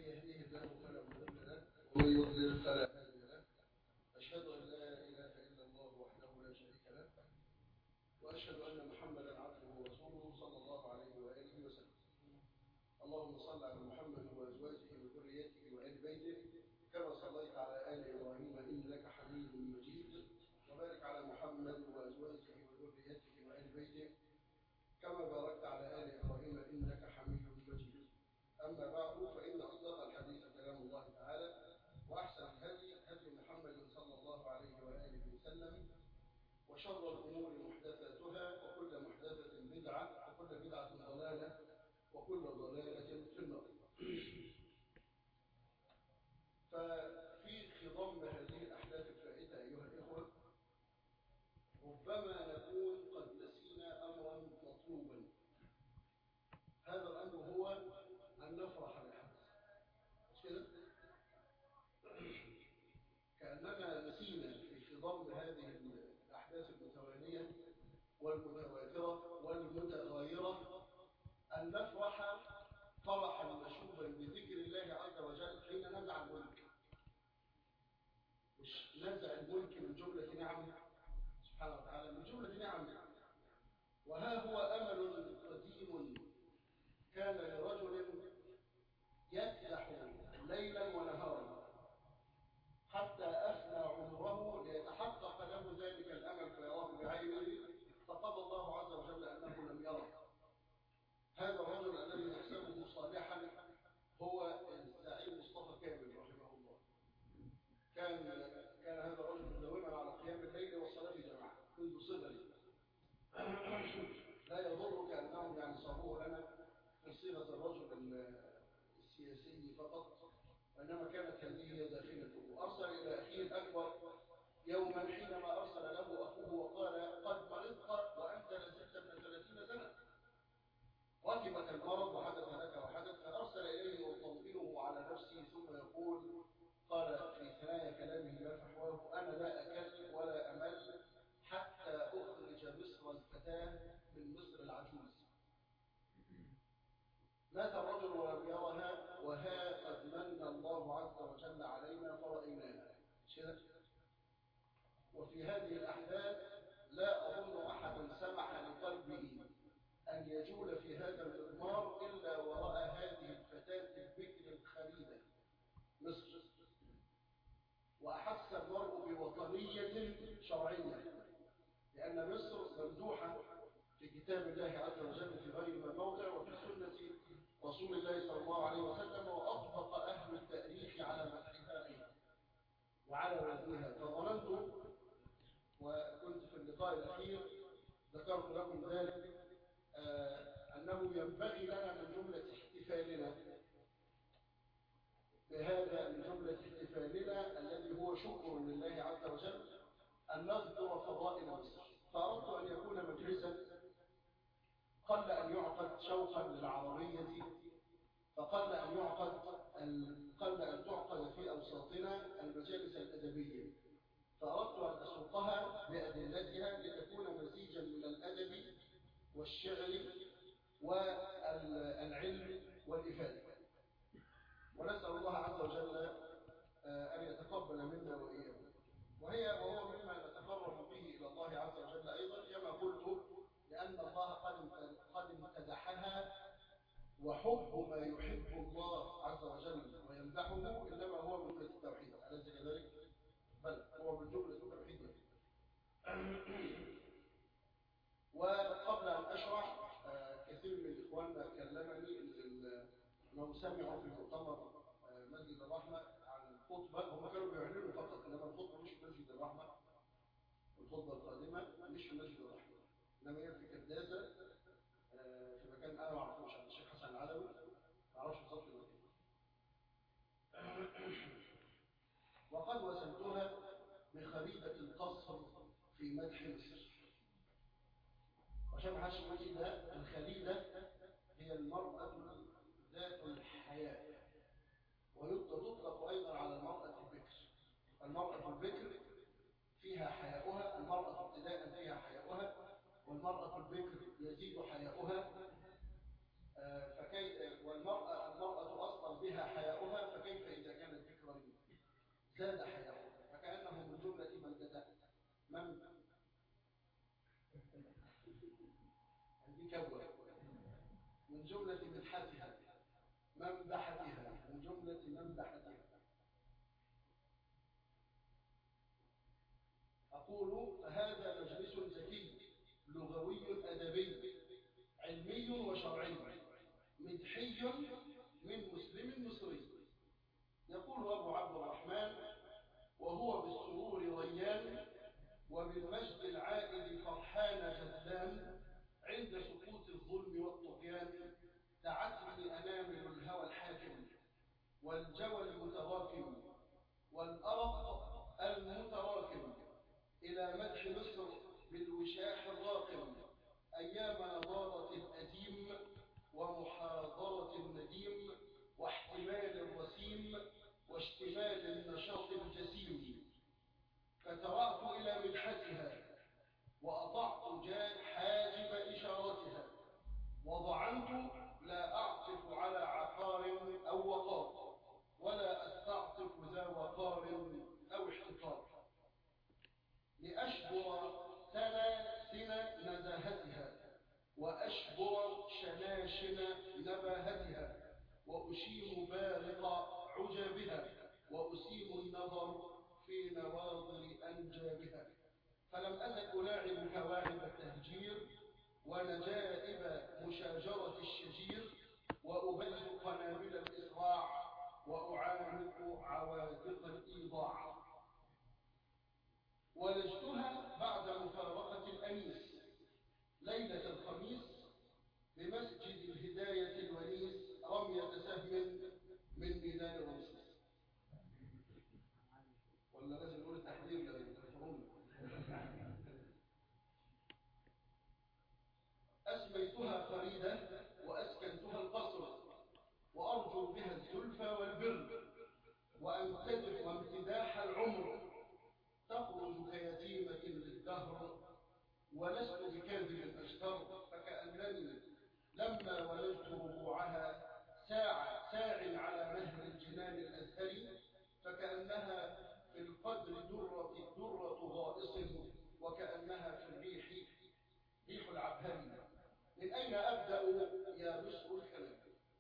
يهديه الله فلا مضل له ومن يضلل فلا هادي له أشهد أن لا إله إلا الله وحده لا شريك له وأشهد أن محمدا عبده ورسوله صلى الله عليه وآله وسلم اللهم صل على محمد وأزواجه وذريته وآل بيته كما صليت على آل إبراهيم إنك حميد مجيد وبارك على محمد وأزواجه وذريته وآل بيته كما باركت على آل إبراهيم إنك حميد مجيد أما بعد فإن أصدق الحديث كلام الله تعالى وأحسن الهدي هدي محمد صلى الله عليه وآله وسلم وشر الأمور محدثاتها وكل محدثة بدعة وكل بدعة ضلالة وكل ضلالة في النار ففي خضم هذه الأحداث الفائتة أيها الإخوة ربما نكون قد نسينا أمرا مطلوبا هذا الأمر هو أن نفرح بالحدث مش كده؟ كأننا نسينا في خضم هذه الأحداث المتوالية والمتواترة والمتغايرة أن نفرح فرحا مشوبا بذكر الله عز وجل حين نزع الملك مش نزع الملك من جملة نعم سبحانه وتعالى من جملة نعم وها هو أمل قديم كان لرجل يكدح ليلا ونهارا حتى أفنى عمره ليتحقق له ذلك الأمل فيراه بعينه فقضى الله عز وجل أنه لم يره هذا الرجل الذي نحسبه صالحا هو الزعيم مصطفى كامل رحمه الله كان كان هذا الرجل مداوما على قيام الليل والصلاة جماعة منذ صغره لا يضرك أنهم يعني صاروه لنا في صيغة الرجل السياسي فقط وإنما كانت هذه هي داخلته أرسل إلى أخيه الأكبر يوما حينما أرسل له أخوه وقال قد مرضت وأنت لزلت من ثلاثين سنة ركبك المرض وحدث لك وحدث فأرسل إليه يطمئنه على نفسه ثم يقول قال في ثنايا كلامه لا فحواه أنا لا أكل ولا أمل حتى أخرج مصر الفتاة من مصر العجوز مات الرجل ولم يرها وها قد من الله عز وجل علينا فرأيناها وفي هذه الأحداث لا أظن أحدا سمح لقلبه أن يجول في هذا المضمار إلا ورأى هذه الفتاة البكر الخليدة مصر وأحس المرء بوطنية شرعية لأن مصر ممدوحة في كتاب الله عز وجل في غير موضع وفي سنة رسول الله صلى الله عليه وسلم وأطبق أهل التاريخ على مدحها وعلى وزنها فظننت وكنت في اللقاء الأخير ذكرت لكم ذلك آه أنه ينبغي لنا من جملة احتفالنا بهذا من جملة احتفالنا الذي هو شكر لله عز وجل أن نذكر فضائل مصر فأردت أن يكون مجلسا قل أن يعقد شوقا للعربية فقل أن يعقد قل أن تعقد في أوساطنا المجالس الأدبية فأردت أن أسوقها بأدلتها لتكون مزيجا من الأدب والشعر والعلم والإفادة ونسأل الله عز وجل أن يتقبل منا وإياكم وهي وهو مما نتقرب به إلى الله عز وجل أيضا كما قلت لأن الله قد قد امتدحها وحب ما يحب الله عز وجل ويمدحه إنما هو من جملة التوحيد أليس كذلك؟ بل هو من جملة التوحيد وقبل أن أشرح كثير من إخواننا كلمني أنهم سمعوا في مؤتمر مسجد الرحمة عن الخطبة هم كانوا بيعلنوا فقط إنما الخطبة مش في مسجد الرحمة الخطبة القادمة مش في مسجد الرحمة إنما هي في كرداسة في مكان أنا ما أعرفوش عند الشيخ حسن العلوي ما أعرفش بالظبط المكان وقد وسمتها بخريدة القصر في مدح مصر وعشان ما حدش يقول ده الخليدة هي المرأة ذات الحياة ويطلق أيضا على المرأة البكر المرأة البكر فيها حياؤها المرأة ابتداء فيها حياؤها والمرأة البكر يزيد حياؤها فكي والمرأة المرأة أصلا بها حياؤها ازداد حياء فكأنه من جملة من ازداد من عندي كوة من جملة منحتها منبحتها من جملة منبحتها أقول فهذا مجلس ذكي لغوي أدبي علمي وشرعي مدحي من مسلم مصري يقول أبو عبد الرحمن وهو بالسرور ريان وبالمجد العائد فرحان جدان عند سقوط الظلم والطغيان دعتني أنامل الهوى الحاكم والجوى المتراكم والأرق المتراكم إلى مدح مصر بالوشاح الراقم أيام نضارة الأديم ومحاضرة النديم واحتمال الرسيم واشتمال النشاط الجسيم فترعت إلى مدحتها وأطعت حاجب إشارتها وضعنت لا أعطف على عقار أو وقار ولا أستعطف ذا وقار أو احتقار لأشبر سلاسل نزاهتها وأشبر شناشن نباهتها وأشيم بارق عجبها وأسيم النظر في نواظر أنجابها فلم أزل ألاعب كواعب التهجير ونجائب مشاجرة الشجير وأبلغ قنابل الإسراع وأعانق عواتق الإيضاع ولجتها بعد مفارقة الأنيس ليلة الخميس بمسجد الهداية الونيس رمية سهم من ميدان رمسيس ولا لازم نقول التحذير للمفهوم أسميتها فريدة وأسكنتها القصر وأرجو بها الزلفى والبر وأمتدح وامتداح العمر تخرج كيتيمة للدهر ولست بكاذب أشتر فكأنني لما ولدت ربوعها ساعة ساع على مهر الجنان الأزهري فكأنها في القدر درة درة غائص وكأنها في الريح ريح العبهري من أين أبدأ يا مصر الكلام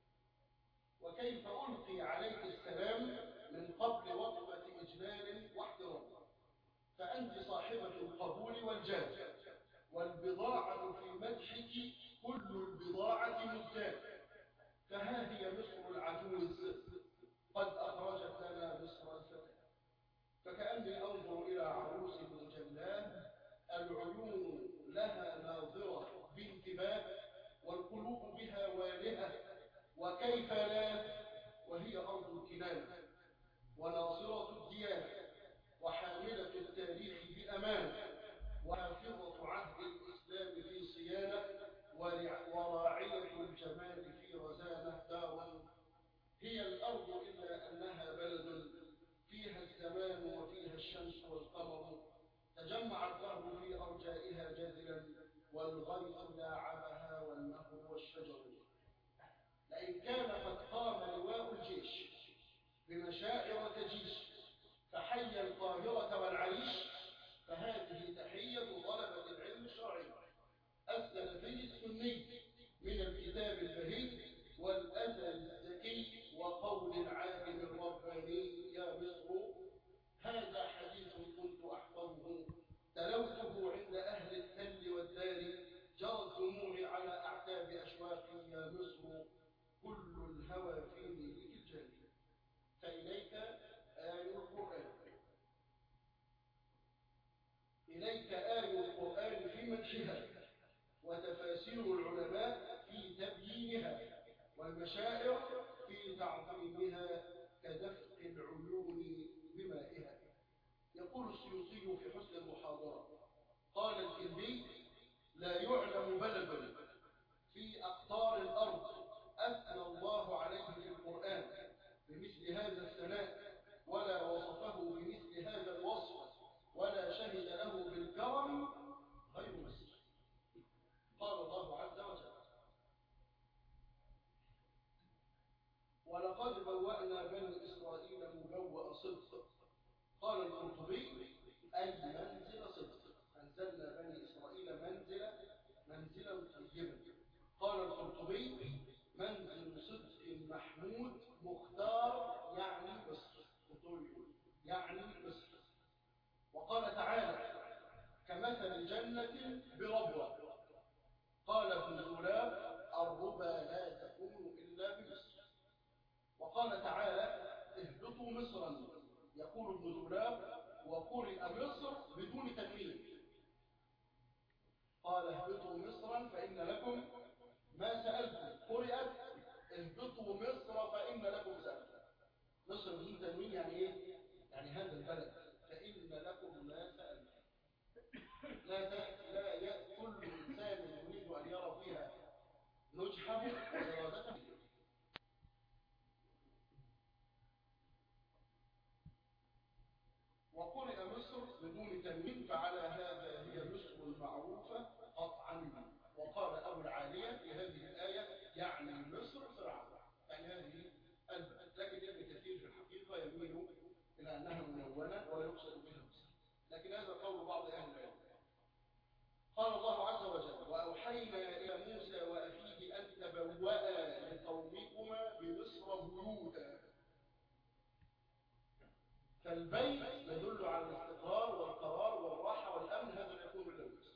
وكيف ألقي عليك السلام من قبل وقفة إجلال واحترام فأنت صاحبة القبول والجاد والبضاعة في مدحك كل البضاعة مزداد فها هي مصر العجوز قد أخرجت لنا مصر الفتى فكأني أنظر إلى عروس مجلاه العيون لها ناظرة بانتباه والقلوب بها والهة وكيف لا وهي أرض الكنان وناصرة الديانة وحاملة التاريخ بأمان وحافظة عهد الإسلام في صيانة وراعية الجمال في رزانة دار هي الأرض إلا أنها بلد فيها الزمان وفيها الشمس والقمر تجمع الدهر في أرجائها جاذلا والغيث لاعبها والنهر والشجر لئن كان قد قام لواء الجيش بمشاعر تجيش فحي القاهرة والعريش فهذه تحية طلبة العلم الشرعي السلفي السني من الكتاب البهي والأثر الزكي وقول العالم الرباني يا مصر هذا حديث كنت أحفظه تلوته عند أهل التل والدار جرى الدموع على أعتاب أشواقي يا مصر كل الهوى في نيلك الجاري فإليك آي القرآن إليك آي القرآن في مدحها وتفاسير العلماء في تبيينها والمشاعر في تعظيمها كدفق العيون بمائها يقول السيوطي في حسن المحاضرة قال الكلبي لا يعلم بلد في أقطار الأرض أثنى الله عليه في القرآن بمثل هذا الثناء ولا وصفه بمثل هذا الوصف ولا شهد له بالكرم غير مصر قال الله عز وجل ولقد بوأنا بني إسرائيل مبوأ صدق قال القرطبي منزل صدق محمود مختار يعني مصر يعني مصر وقال تعالى كمثل جنة بربوة قال ابن دولاب الربا لا تكون إلا بمصر وقال تعالى اهبطوا مصرا يقول ابن دولاب وقرئ مصر بدون تنوين قال اهبطوا مصرا فإن لكم ما سألتم قرئت اهبطوا مصر فإن لكم سألتم مصر بدون تنوين يعني ايه؟ يعني هذا البلد فإن لكم ما سألتم لا لا ي... كل إنسان يريد أن يرى فيها نجحه وإرادته وقرئ مصر بدون تنوين فعلى هذا هي مصر المعروفة قطعا وقال أبو العالية في هذه الآية يعني مصر فرعون يعني هذه البلد لكن ابن كثير في الحقيقة يميل إلى أنها منونة ولا يقصد بها مصر لكن هذا قول بعض أهل العلم قال الله عز وجل وأوحينا إلى موسى وأخيه أن تبوأ لقومكما بمصر بيوتا فالبيت يدل على الاستقرار والقرار والراحة والأمن هذا يكون من مصر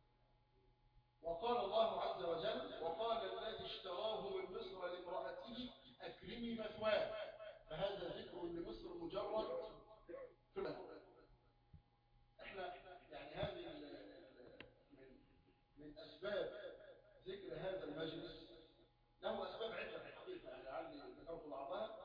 وقال الله عز وجل وقال الذي اشتراه من مصر لامرأته أكرمي مثواه فهذا ذكر لمصر مجرد في احنا يعني هذه من من اسباب ذكر هذا المجلس له اسباب عده في الحقيقه يعني لعلي ذكرت بعضها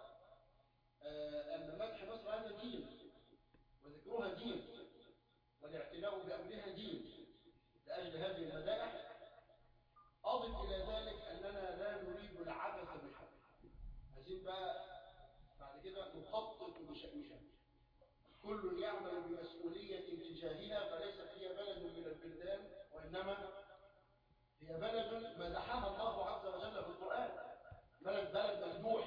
آه ان مدح مصر هذا دين وذكرها دين والاعتناء بامرها دين لاجل هذه المدائح اضف الى ذلك اننا لا نريد العبث بها عايزين بقى بعد كده نخطط بشأنها كل يعمل بمسؤولية تجاهها فليست هي بلد من البلدان وإنما هي بلد مدحها الله عز وجل في القرآن بلد بلد ممدوح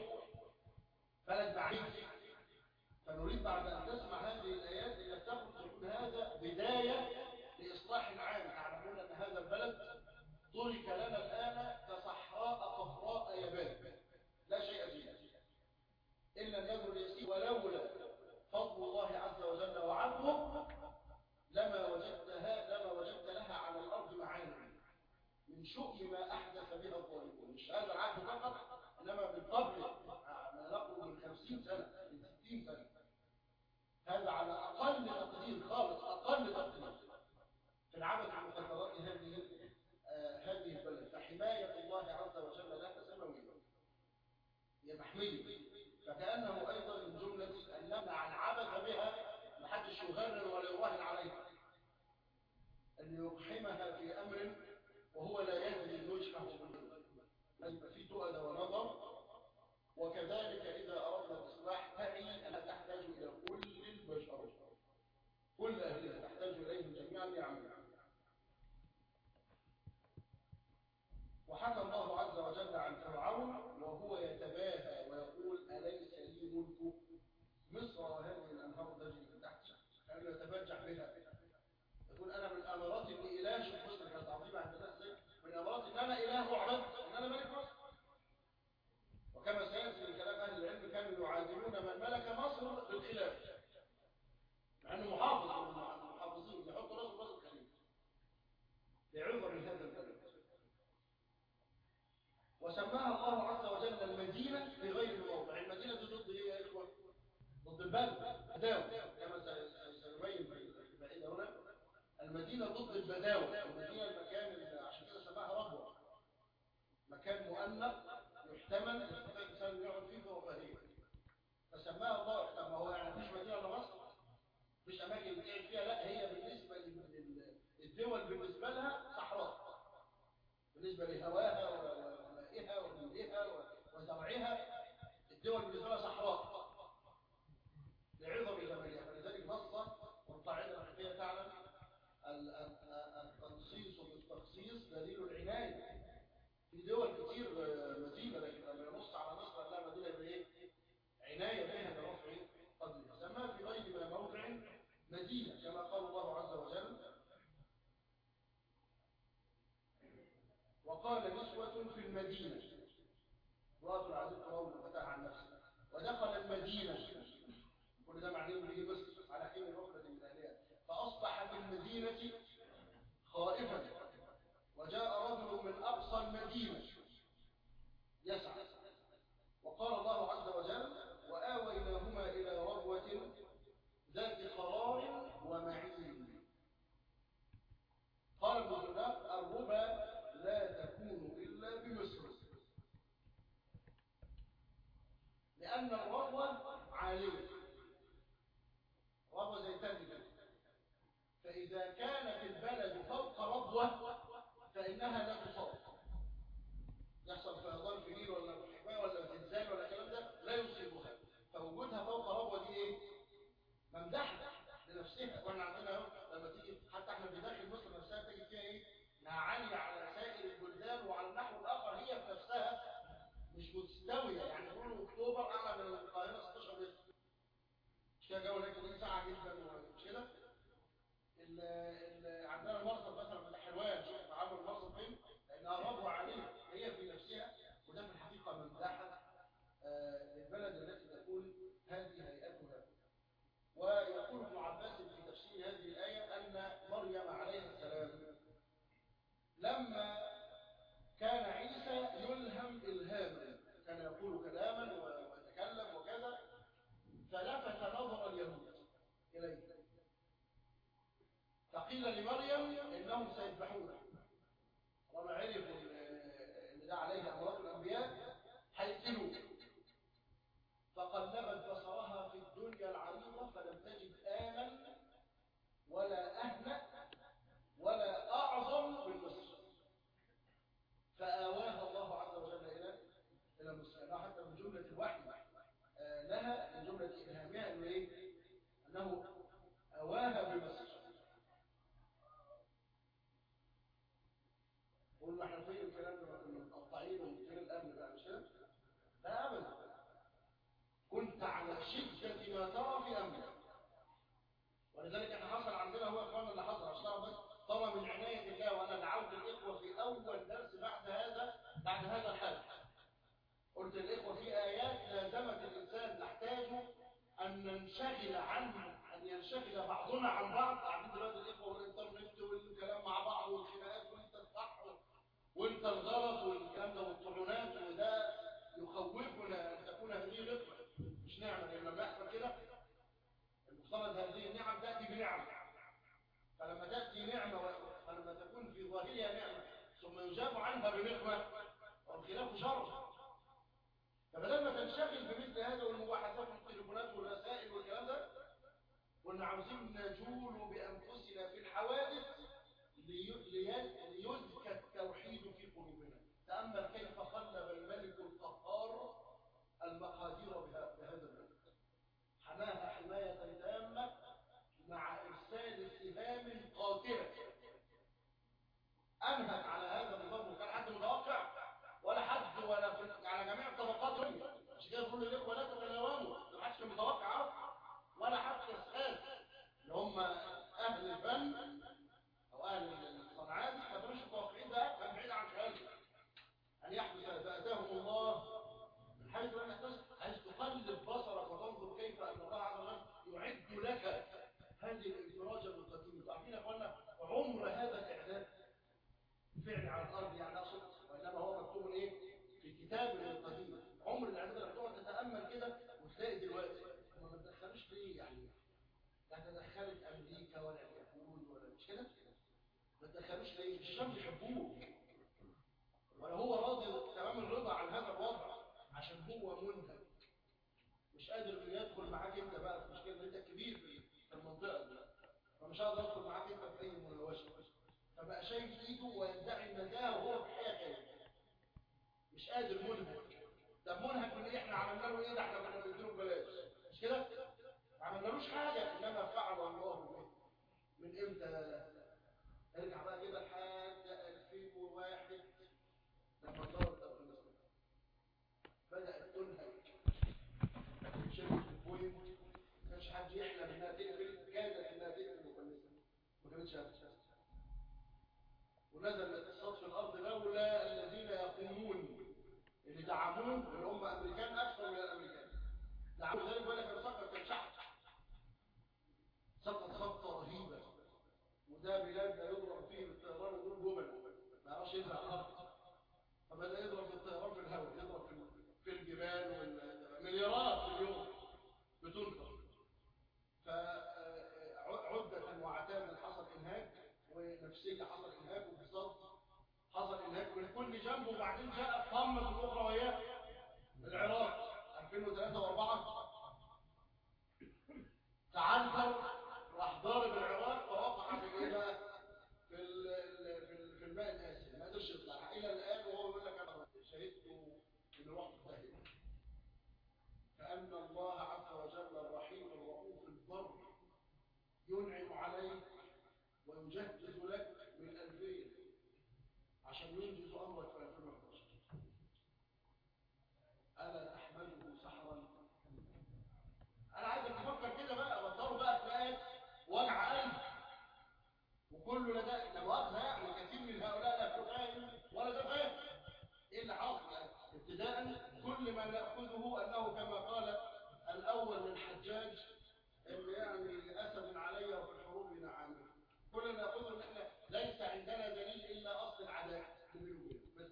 بلد بعيد فنريد بعد أن تسمع هذه الآيات إلى تخرج تكون هذا بداية لإصلاح عام تعلمون أن هذا البلد ترك لنا الآن كصحراء قفراء يابان لا شيء فيها إلا النذر اليسير ولولا فضل الله عز وجل وعفوه لما وجدتها لما وجدت لها على الأرض معاني من شؤم ما أحدث بها الظالمون مش هذا العهد فقط إنما من قبل ما نقل من خمسين سنة من ستين سنة هذا على أقل تقدير خالص أقل تقدير في العمل عن مخدرات هذه آه هذه البلد فحماية الله عز وجل لها سماوية هي محمية فكأنه أيضا من جملة أن نمنع العبث بها محدش يغرر ولا يراهن عليها أن يقحمها في أمر وهو لا يدري نجحه يبقى في تؤد ونظر وكذلك إذا أردنا الإصلاح تعني أنها تحتاج إلى كل البشر كل أهلها تحتاج إليهم جميعا ليعملوا وحكى الله عز وجل عن فرعون وهو يتباهى ويقول أليس لي ملك مصر وهذه الأنهار تجري من تحتي كأنه يتبجح بها يقول أنا من أمارات إني إله شوف مصر كانت عظيمة عند الناس من أمارات إن أنا إله وعبد إن أنا ملك مصر وكما سيأتي من كلام أهل العلم كانوا يعادلون من ملك مصر بالخلاف مع أنه محافظ من المحافظين يحط راسه راس الخليفة لعذر هذا البلد وسماها الله عز وجل المدينة في غير الموضع المدينة ضد ايه يا إخوة ضد البلد بداوة كما سنبين في بعيدة هنا المدينة ضد البداوة المدينة المكان عشان كده سماها ربوة مكان مؤنق يحتمل يستطيع الإنسان يقعد فيه برفاهية فسماها الله طب هو يعني مش مدينة لمصر مش أماكن يتقعد فيها لا هي بالنسبة للدول بالنسبة لها صحراء بالنسبة لهواها ومائها وملئها وزرعها الدول بالنسبة لها صحراء لعظم جمالها فلذلك نص والقاعدة الحقيقية تعلم التنصيص بالتخصيص دليل العناية في دول كتير مدينة لكن لما ينص على مصر لا مدينة بايه؟ عناية بها برفع قدرها سماها في غير موضع مدينة كما قال الله عز وجل وقال نسوة في المدينة امرأة العزيز قرون فتاها عن نفسه ودخل المدينة كل ده معناه به مصر على حين الركبة من أهلها فأصبح في المدينة خائفا وجاء رجل من أقصى المدينة يسعى وقال الله عز وجل وآويناهما إلى ربوة ذات قرار ومعين قال ابن جناب الربا لا تكون إلا بمصر لأن الربوة عالية ربوة زي تاني كده فإذا كانت البلد فوق ربوة فإنها لا تصاب يحصل فيضان في نيل ولا حماية ولا زلزال ولا الكلام ده لا يصيبها فوجودها فوق ربوة دي ايه؟ ممدحة لنفسها واحنا عندنا اهو لما تيجي حتى احنا بداخل مصر نفسها تجد فيها ايه؟ انها عالية على سائر البلدان وعلى النحو الآخر هي في نفسها مش مستوية يعني يقولوا اكتوبر أعلى من القاهرة 16 متر مش كده جو هناك ساعة جدا مش كده؟ عندنا المرصد مثلا بتاع حلوان شوف تعامل المرصد فين لانها ربوة عليه هي في نفسها وده في الحقيقة ممدحة للبلد التي تكون هذه هيئتها ويقول ابن عباس في تفسير هذه الآية أن مريم عليه السلام لما كان عيسى يلهم إلهاما كان يقول كلاما ويتكلم وكذا فلفت نظر اليهود إليه فقيل لمريم إنهم سيذبحونه وما عرفوا ان ده عليه أمراض الأنبياء هيقتلوه فقلبت بصرها في الدنيا العريضة فلم تجد آمن ولا أهنأ ولا أعظم من مصر فآواها الله عز وجل إلى إلى مصر أنه حتى من جملة الوحي لها من جملة إلهامها أنه إيه؟ أنه أواها بمصر قلنا احنا فين الكلام ده كنا مقطعين وفين الامن بقى مش كده؟ لا ابدا كنت على شده ما ترى في امرك ولذلك احنا حصل عندنا هو اخواننا اللي حصل عشان بس طبعا من عنايه الله وانا دعوت الاخوه في اول درس بعد هذا بعد هذا الحدث قلت الاخوه في ايات لازمت الانسان نحتاج ان ننشغل عنه ان ينشغل بعضنا عن بعض قاعدين دلوقتي الاخوه والانترنت والكلام مع بعض والخناقات وانت الصح وانت الغلط والكلام ده والطعونات وده يخوفنا ان تكون هذه نقمه مش نعمه لان لما يحصل كده المفترض هذه النعم تاتي بنعمه فلما تاتي نعمه فلما تكون في ظاهرها نعمه ثم يجاب عنها بنقمه والخلاف شر فبدل ما تنشغل بمثل هذا والمباحثات والتليفونات والرسائل والكلام ده كنا عاوزين نجول بانفسنا في الحوادث ليزكى التوحيد في قلوبنا تأمل كيف قلب الملك القهار المقادير بهذا الملك حماها حماية تامة مع إرسال سهام قاتلة أنهت على هذا النظام وكان حد متوقع ولا حد ولا في على جميع الطبقات الدنيا مش كده كل الإخوة لا تتناوموا ما حدش كان متوقع ولا حتى السادة اللي هم أهل الفن أو أهل الصنعات ما كانوش متوقعين ده كان بعيد عن خيالهم أن يحدث فأتاهم الله من حيث لم يحدث حيث تقلب بصرك وتنظر كيف أن الله عز وجل يعد لك هذه الانفراجة القديمة تعرفين يا أخوانا عمر هذا الإعداد فعل على الأرض يعني أقصد وإنما هو مكتوب إيه في كتاب القديم عمر الإعداد اللي بتقعد تتأمل كده وتلاقي دلوقتي ما تدخلوش ليه يعني لا تدخلت أمريكا ولا اليهود ولا مش كده ما تدخلوش ليه الشام بيحبوه ولا هو راضي تمام الرضا عن هذا الوضع عشان هو منهك مش قادر انه يدخل معاك انت بقى في مشكله انت كبير في المنطقه دي فمش هقدر ادخل معاك انت في اي مناوشه فبقى شايف ايده ويدعي النزاهه وهو في حياه مش قادر منهك طب منهك من ايه احنا عملنا له ايه ده احنا كنا بنديله ببلاش مش كده ما عملنالوش حاجه انما فعل الله به من امتى ارجع بقى كده لحد 2001 لما ظهرت افغانستان بدات تنهك شبكه البوينت ما كانش حد يحلم انها تقفل كادت انها تقفل افغانستان ما كانتش هتشتغل ونزل الاقتصاد في الارض لولا دعموه اللي هم امريكان اكثر من الامريكان دعموه زي ما لك سقط كان شعب سقط سقطه رهيبه وده بلاد لا يضرب فيه بالطيران يقول جبل ما يعرفش ينزل على الارض فبدا يضرب بالطيران في الهواء يضرب في في الجبال مليارات في اليوم بتنفق فعدة وعتادا حصل انهاك ونفسية حصل انهاك وبالظبط حصل انهاك من كل جنب وبعدين جاءت طامة الاخرى وهي العراق 2003 و4 تعنتر راح ضارب العراق فوقع في ايه بقى في ال في ال في الماء الاسي ما قدرش يطلع الى الان وهو يقول لك انا شهدت ان رحت داهيه كأن الله عز وجل الرحيم الرؤوف البر ينعم عليك ويجهز لك من ألفين عشان ينجز أمرك في 2011 ألا تحمله سحرا أنا عايزك تفكر كده بقى بطلوا بقى تلاقي وجع قلب وكله لدى لا مؤاخذة يعني كثير من هؤلاء لا فاهم ولا ده فاهم ايه اللي حاصل يعني ابتداء كل ما ناخذه انه كما قال الاول للحجاج ان يعني اسد علي وفي الحروب نعم كل ما ناخذه ان احنا ليس عندنا دليل الا اصل العداء بس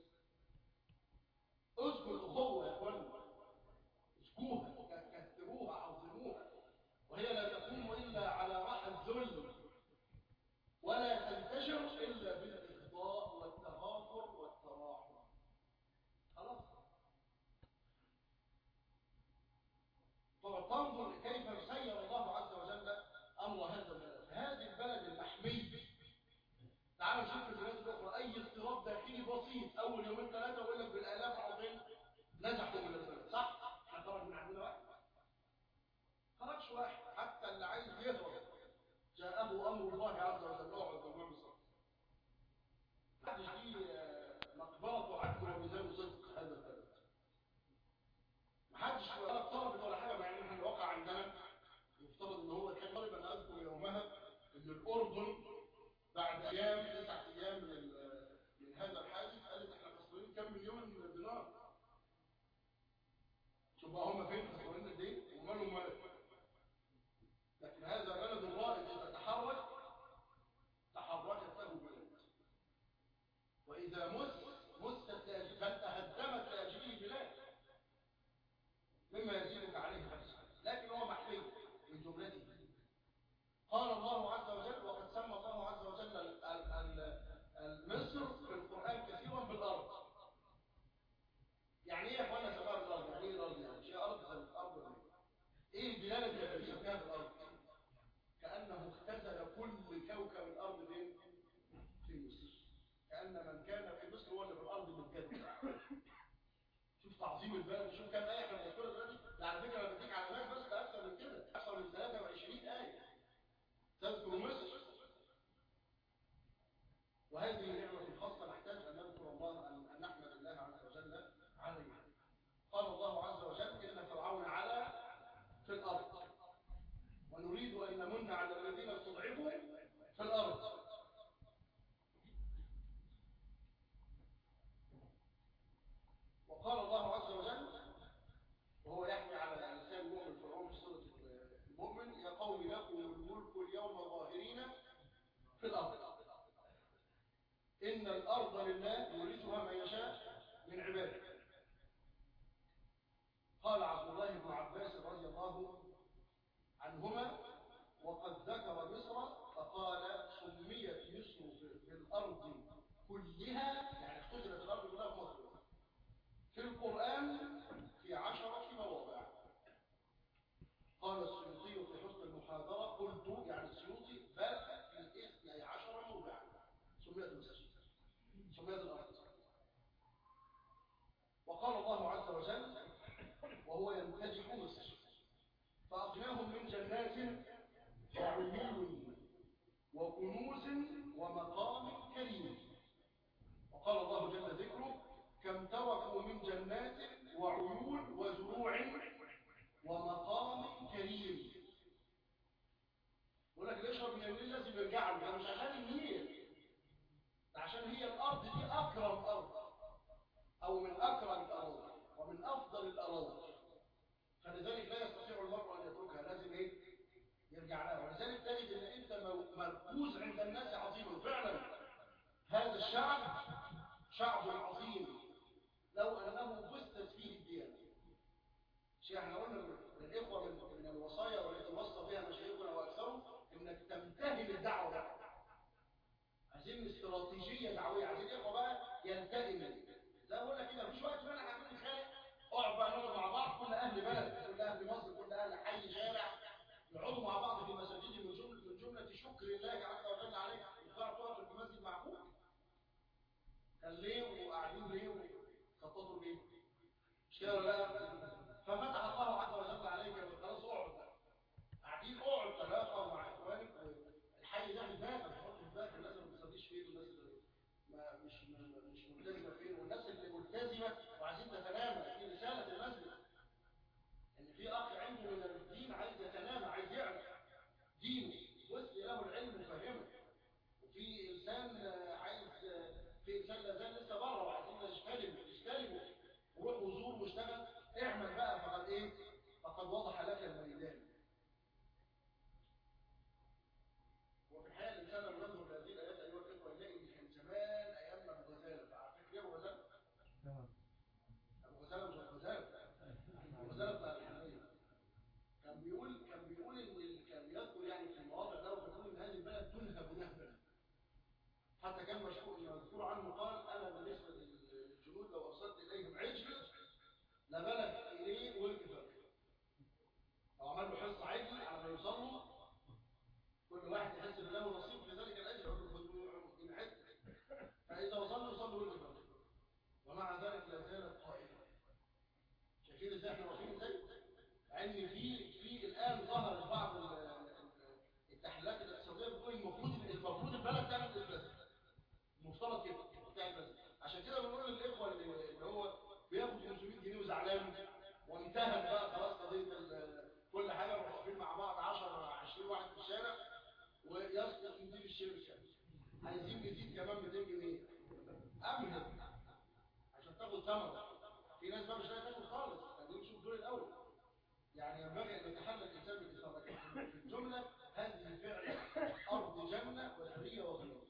اذكر الاخوه يا اخوانا اسكوها كثروها عظموها وهي لا تقوم الا على راحه الذل ولا تنتشر الا بالاخضاء والتغافر والتراحم خلاص فتنظر كيف سير الله عز وجل امر هذا البلد هذه البلد المحمي تعال نشوف البلاد الاخرى اي اضطراب داخلي بسيط اول يومين ثلاثه اقول لك بالالاف عظيم نزحوا من البلد صح احنا خرج من عندنا واحد خرجش واحد حتى اللي عايز يهرب جاءه امر الله عز وجل اقعد بالمعنى الصح محدش ليه مقبرة عدل وميزان صدق هذا البلد محدش ولا طلبت ولا حاجة مع ان احنا الواقع عندنا يفترض ان هو كان طالب انا اذكر يومها ان الاردن بعد ايام تسعة ايام من من هذا الحادث قالت احنا خسرانين كم مليون دينار شوف بقى هم فين خسرانين قد ايه ومالهم مالك لكن هذا بلد الرائد اذا تحرك تحركت له بلد وإذا مس مست بل تهدمت لأجله البلاد مما يزيدك عليه حبسا لكن هو محمي من جملته قال الله عز وجل وقد سمى الله عز وجل المصر في القرآن كثيرا بالأرض يعني ايه يا اخوانا سماها بالأرض يعني ايه الأرض يعني شيء أرض زي الأرض ايه البلاد اللي بيسميها بالأرض كأنه اختزل كل كوكب الأرض فين في مصر كأن من كان في مصر هو اللي في الأرض متجدد شوف تعظيم البلد شوف كم آية احنا بنذكرها دلوقتي ده على فكرة انا بديك علامات بس ده أكثر من كده أكثر من 23 آية تذكر مصر وهذه نعمة خاصة نحتاج أن نذكر الله أن نحمد الله عز وجل عليها قال الله عز وجل إن فرعون على في الأرض ونريد أن نمن على الذين استضعفوا في الأرض وقال الله عز وجل وهو يحمي على لسان المؤمن فرعون في سورة المؤمن يا قوم لكم الملك اليوم ظاهرين في الأرض إن الأرض لله يورثها من يشاء من عباده قال عبد الله بن عباس رضي الله عنهما وقد ذكر مصر فقال سميت مصر في الأرض كلها يعني اختزلت الأرض كلها في مصر في القرآن في عشرة مواضع قال السيوطي في حسن المحاضرة قلت يعني السيوطي بل في اثني عشر موضعا سميت مصر سميت الأرض وقال الله عز وجل وهو يمتدح مصر فأغناهم من جنات وعيون وكنوز ومقام كريم وقال الله جل ذكره كم تركوا من جنات وعيون وزروع ومقام كريم يقول لك اللي يشرب من النيل لازم يرجع له ده مش عشان النيل ده عشان هي الارض دي اكرم ارض او من اكرم الارض أفضل الأراضي فلذلك لا يستطيع المرء أن يتركها لازم إيه؟ يرجع لها ولذلك تجد أن أنت مركوز عند الناس عظيم فعلا هذا الشعب شعب عظيم لو أنه بثت فيه الديانة شيء احنا قلنا للإخوة من, من الوصايا والتي وصى بها مشايخنا وأكثرهم إنك تمتهن الدعوة بقى عايزين استراتيجية دعوية عايزين الإخوة بقى يلتئموا زي ما بقول لك كده مفيش وقت بقى احنا عايزين نتخانق اقعد بقى نقعد مع بعض كل أهل بلد كل أهل مصر كل أهل حي شارع نقعدوا مع بعض في مساجد من جملة من جملة شكر الله عز وجل عليه يطلع تقعد في المسجد مع أخوك كان ليه وقاعدين ليه وخططوا ليه مش كده ولا لا ففتح الله عز وجل عليك خلاص اقعد بقى قاعدين اقعد تلاقى مع اخوانك الحي ده بالذات تحط في بالك الناس اللي ما بتصليش فين والناس اللي ما مش مش ملتزمه فين والناس اللي ملتزمه وعايزين تتنامى في رساله المسجد ان في اخ عنده من الدين عايز يتنامى عايز يعرف دينه وصل له العلم وفهمه وفي انسان عايز في انسان لا زال لسه بره وعايزين نستلم نستلمه وروح وزور واشتغل اعمل بقى فقد ايه فقد وضح لك الميدان وفي الحقيقه الانسان لما ينظر لهذه الايات ايها الاخوه يلاقي ان كان زمان ايام ابو غزاله عارف ايه ابو غزاله؟ ابو غزاله مش ابو غزاله ابو غزاله بتاع الحنفيه كان بيقول كان بيقول ان كان يذكر يعني في المواضع ده وبيقول ان هذه البلد تنهب نهبا حتى كان مشهور مذكور عنه قال انا بالنسبه للجنود لو ارسلت اليهم عجل لبلغ اليه والكفر او عمل له حصه عجل على ما يوصلوا كل واحد يحس ان له نصيب في ذلك الاجر يقول له خذ حته فاذا وصلوا يصلوا والكفر ومع ذلك لا زالت قائمه شايفين ازاي احنا واقفين ازاي؟ ان في في الان ظهرت بعض التحليلات الاقتصاديه بتقول المفروض المفروض البلد تعمل الاسلام المفترض كده تعمل عشان كده بنقول للاخوه اللي هو بياخد 500 جنيه وزعلان وانتهت بقى خلاص قضيه كل حاجه واقفين مع بعض 10 20 واحد في الشارع ويسقط مدير الشركه عايزين نزيد كمان 200 جنيه امهل عشان تاخد ثمره في ناس بقى مش لاقيه تاكل خالص خلينا نشوف دول الاول يعني ينبغي ان يتحلى الانسان بالاثاره في الجمله هذه فعلا ارض جنه وحريه وغيره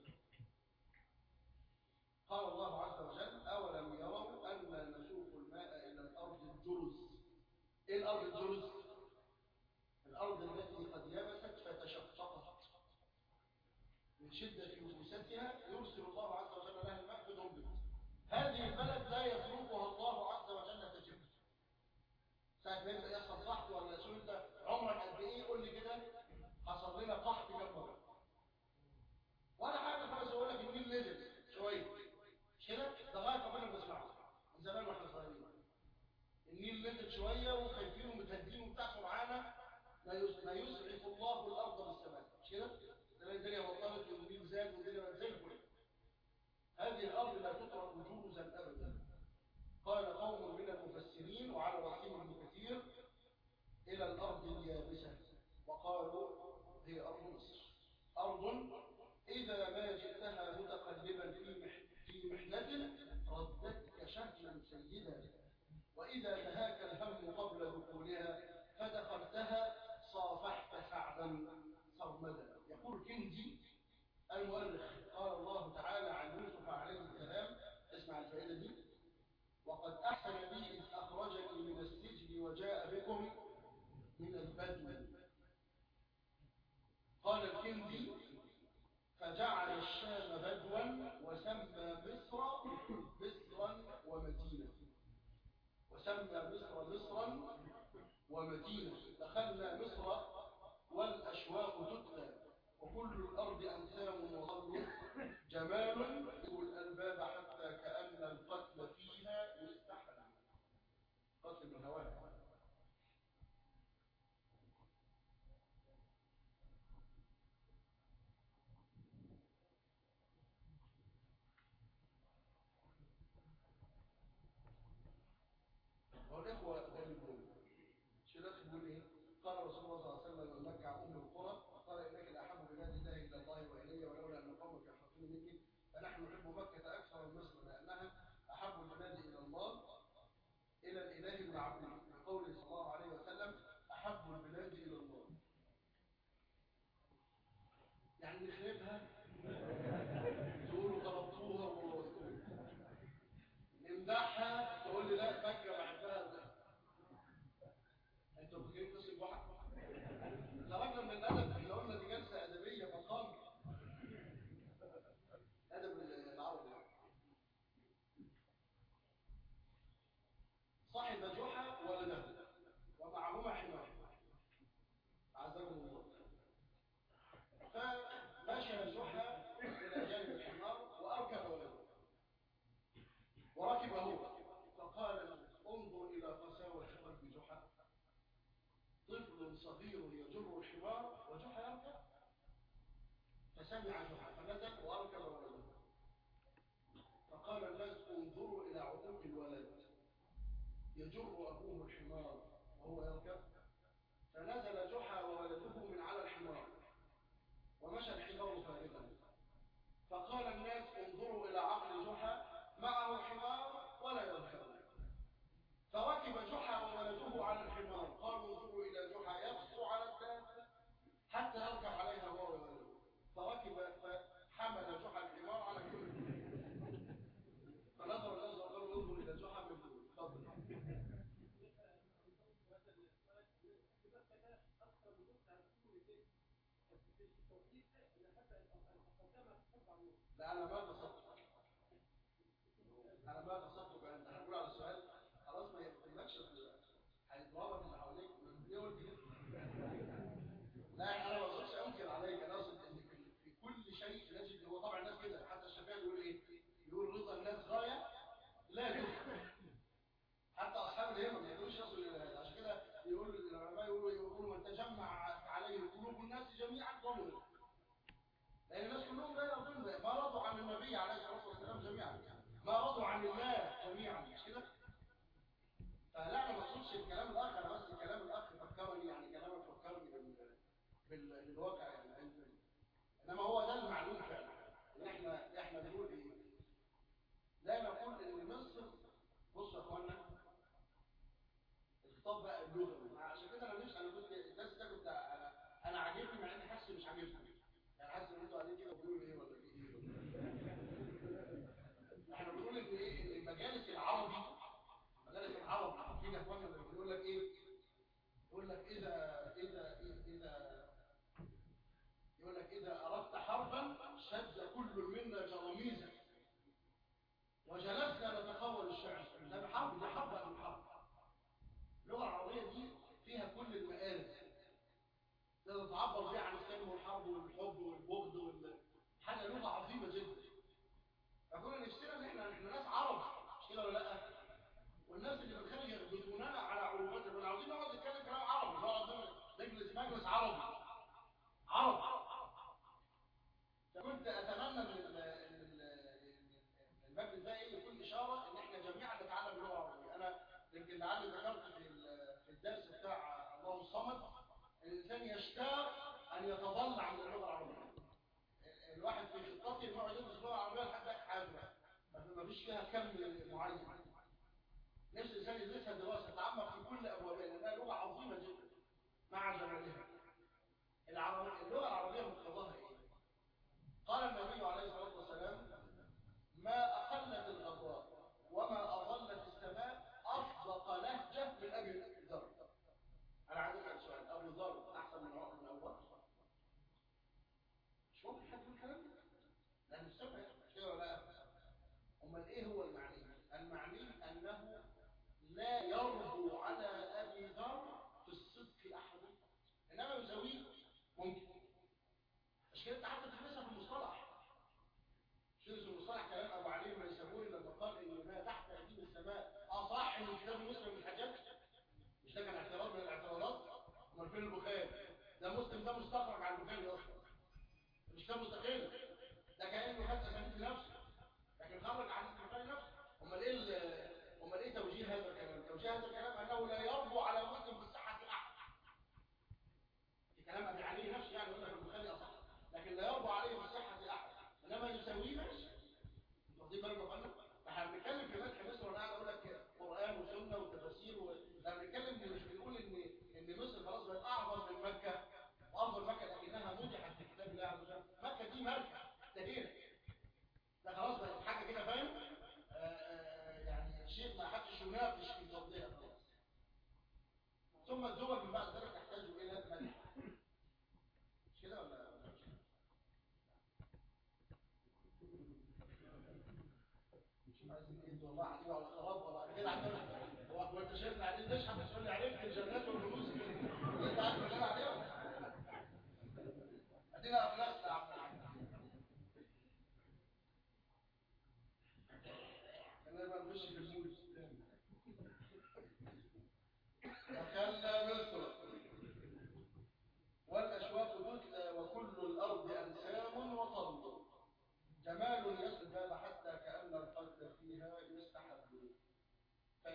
قال الله عز وجل اولم يروا انا نسوق الماء الى الارض الجرز ايه الارض الجرز الارض التي قد يبست فتشققت من شده يبوستها يرسل الله عز وجل لها الماء فتنبت هذه البلد لا يتركها الله عز وجل تجف ساعة ما يبدأ يحصل قحط ولا شو انت عمرك قد ايه قول لي كده حصل لنا قحط كم مرة ولا حاجة خلاص اقول لك النيل نزل شوية مش كده ده غاية ربنا بنسمعه من زمان واحنا صغيرين النيل نزل شوية وخايفين ومتهدين وبتاع سرعانة لا لا يسعف الله الأرض بالسماء مش كده؟ تلاقي الدنيا بطلت والنيل زاد والدنيا بقت زي الفل هذه الأرض لا تترك جوزا أبدا قال قوم من المفسرين وعلى رأسهم ابن كثير إلى الأرض اليابسة وقالوا هي أرض مصر أرض إذا ما جئتها متقلبا في في محنة ردتك شهلا سيدا وإذا نهاك الهم قبل دخولها فدخلتها صافحت سعدا صرمدا يقول كندي المؤرخ قال الله تعالى عن يوسف عليه السلام اسمع الفائدة دي وقد أحسن بي إذ أخرجني من السجن وجاء بكم من البدو قال الكندي فجعل الشام بدوا وسمى مصر مصرا ومدينة وسمى مصر مصرا ومدينة دخلنا مصر والأشواق تتلى وكل الأرض أنسام وظل جمال يدخل الألباب حتى كأن القتل فيها يستحل قتل من هواها هو الإخوة غالبون شو الأخ بيقول إيه؟ يجر الحمار وجحا يركب فسمع جحا فنزل واركب ولده فقال الناس انظروا الى عقوق الولد يجر ابوه الحمار وهو يركب فنزل جحا وولده من على الحمار ومشى الحمار فارغا فقال الناس انظروا الى عقل جحا معه حمار ولا يركب فركب جحا وولده على الحمار قالوا انظروا الى جحا يقصر على الدابه حتى يركب عليها هو وولده فركب فحمل جحا الحمار على كل فنظر الناس وقالوا انظروا الى جحا من دون تفضل لا انا ما قصدت انا ما قصدت بان هنقول على السؤال خلاص ما يهمكش هيتضرب اللي حواليك ليه قلت كده لا انا ما اقصدش انكر عليك انا اقصد ان في كل شيء نجد هو طبعا الناس كده حتى الشافعي بيقول ايه يقول رضا الناس غايه لا تدرك حتى اصحاب الهمم ما يقدروش يصلوا الى هذا عشان كده يقول العلماء يقولوا يقولوا من تجمع عليه قلوب الناس جميعا ضمن لان الناس كلهم لا يرضون ما رضوا عن النبي عليه الصلاه والسلام جميعا ما رضوا عن الله جميعا مش كده فلا انا ما اقصدش الكلام الاخر انا بس الكلام الاخ فكرني يعني كلامك فكرني بال... بال... بالواقع يعني انما هو ده المعلوم فعلا ان احنا احنا بنقول ايه لا نقول ان مصر بصوا يا اخوانا الخطاب بقى اللغوي عشان كده انا مش انا كنت الناس ده كنت انا انا عاجبني مع اني حاسس مش عاجبني يعني حاسس ان انتوا قاعدين كده بتقولوا ايه ولا في ايه احنا بنقول ان ايه ان المجالس العربي مجالس العرب في اخواننا اللي بيقول لك ايه يقول لك اذا اذا اذا يقول لك اذا اردت حربا شد كل منا جراميزا وجلسنا نتقول الشعر ده بحرب ده حرب قبل الحرب اللغه العربيه دي فيها كل المآرب تقدر تعبر بيها عن السلم والحرب والحب والبغض وال... حاجه لغه عظيمه جدا فكنا نفسنا ان احنا احنا ناس عرب مش كده ولا لا والناس اللي في الخارج يغبطوننا على عروباتنا كنا عاوزين نقعد نتكلم كلام عربي نقعد نجلس مجلس عربي عرب فكنت اتمنى ان المجلس ده ايه يكون اشاره ان احنا جميعا نتعلم اللغه العربيه انا يمكن لعلي ذكرت في في الدرس بتاع الله الصمد الانسان يشتاق ان يتضلع عن اللغه العربيه الواحد في خطته انه يقعد يدرس اللغه العربيه لحد اخر حياته ما فيش فيها كم معين نفس الانسان يدرسها دراسه يتعمق في كل ابوابها لانها لغه عظيمه جدا مع جمالها العربية اللغه العربيه مقتضاها ايه قال النبي عليه الصلاه والسلام ما اقلت الغضاء وما اظلت السماء اصدق لهجه من ابي ذر انا عايز اسال سؤال ابو ذر احسن من عمر بن ابو بكر مش ممكن حد يقول الكلام ده لان السمع مش كده ولا لا امال ايه هو المعني المعني انه لا يرجو على ابي ذر في الصدق احد انما يساويه ممكن مش كده حتى تدرسها في المصطلح شرس المصطلح كلام ابو علي بن يسابوني لما قال ان ما تحت ايدين السماء اصح من كتاب مسلم من الحجاج مش ده كان اعتراض من الاعتراضات امال فين البخاري ده مسلم ده مستخرج عن البخاري اصلا مش كتاب مستقل ده كانه خد اسانيد لنفسه لكن خرج عن البخاري نفسه امال ايه امال ايه توجيه هذا الكلام توجيه هذا الكلام انه لا يرجو على مسلم بالصحه احد في كلام ابي علي نفسه يعني يقول لك البخاري اصح لكن لا يرجو عليه بالصحه احد انما يساويه ماشي انتوا واخدين بالكم يا فندم احنا بنتكلم في مدح مصر وانا قاعد اقول لك قران وسنه وتفاسير و... لا بنتكلم مش بنقول ان ان مصر خلاص بقت اعظم من مكه وافضل مكه لكنها مدحت في كتاب الله عز وجل مكه دي مركز انتهينا ده خلاص بقت حاجه كده فاهم يعني شيء ما حدش يناقش في فضلها خلاص ثم الدول من بعد ذلك تحتاج الى مدح مش كده ولا مش عايزين ايه والله عليه على خراب ولا كده عندنا هو انت شايفنا قاعدين نشحت تقول لي عليك الجنات والفلوس انت عارف اللي انا عليهم ادينا افلاسنا يا عم انا بقى نخش في المود دخلنا مصر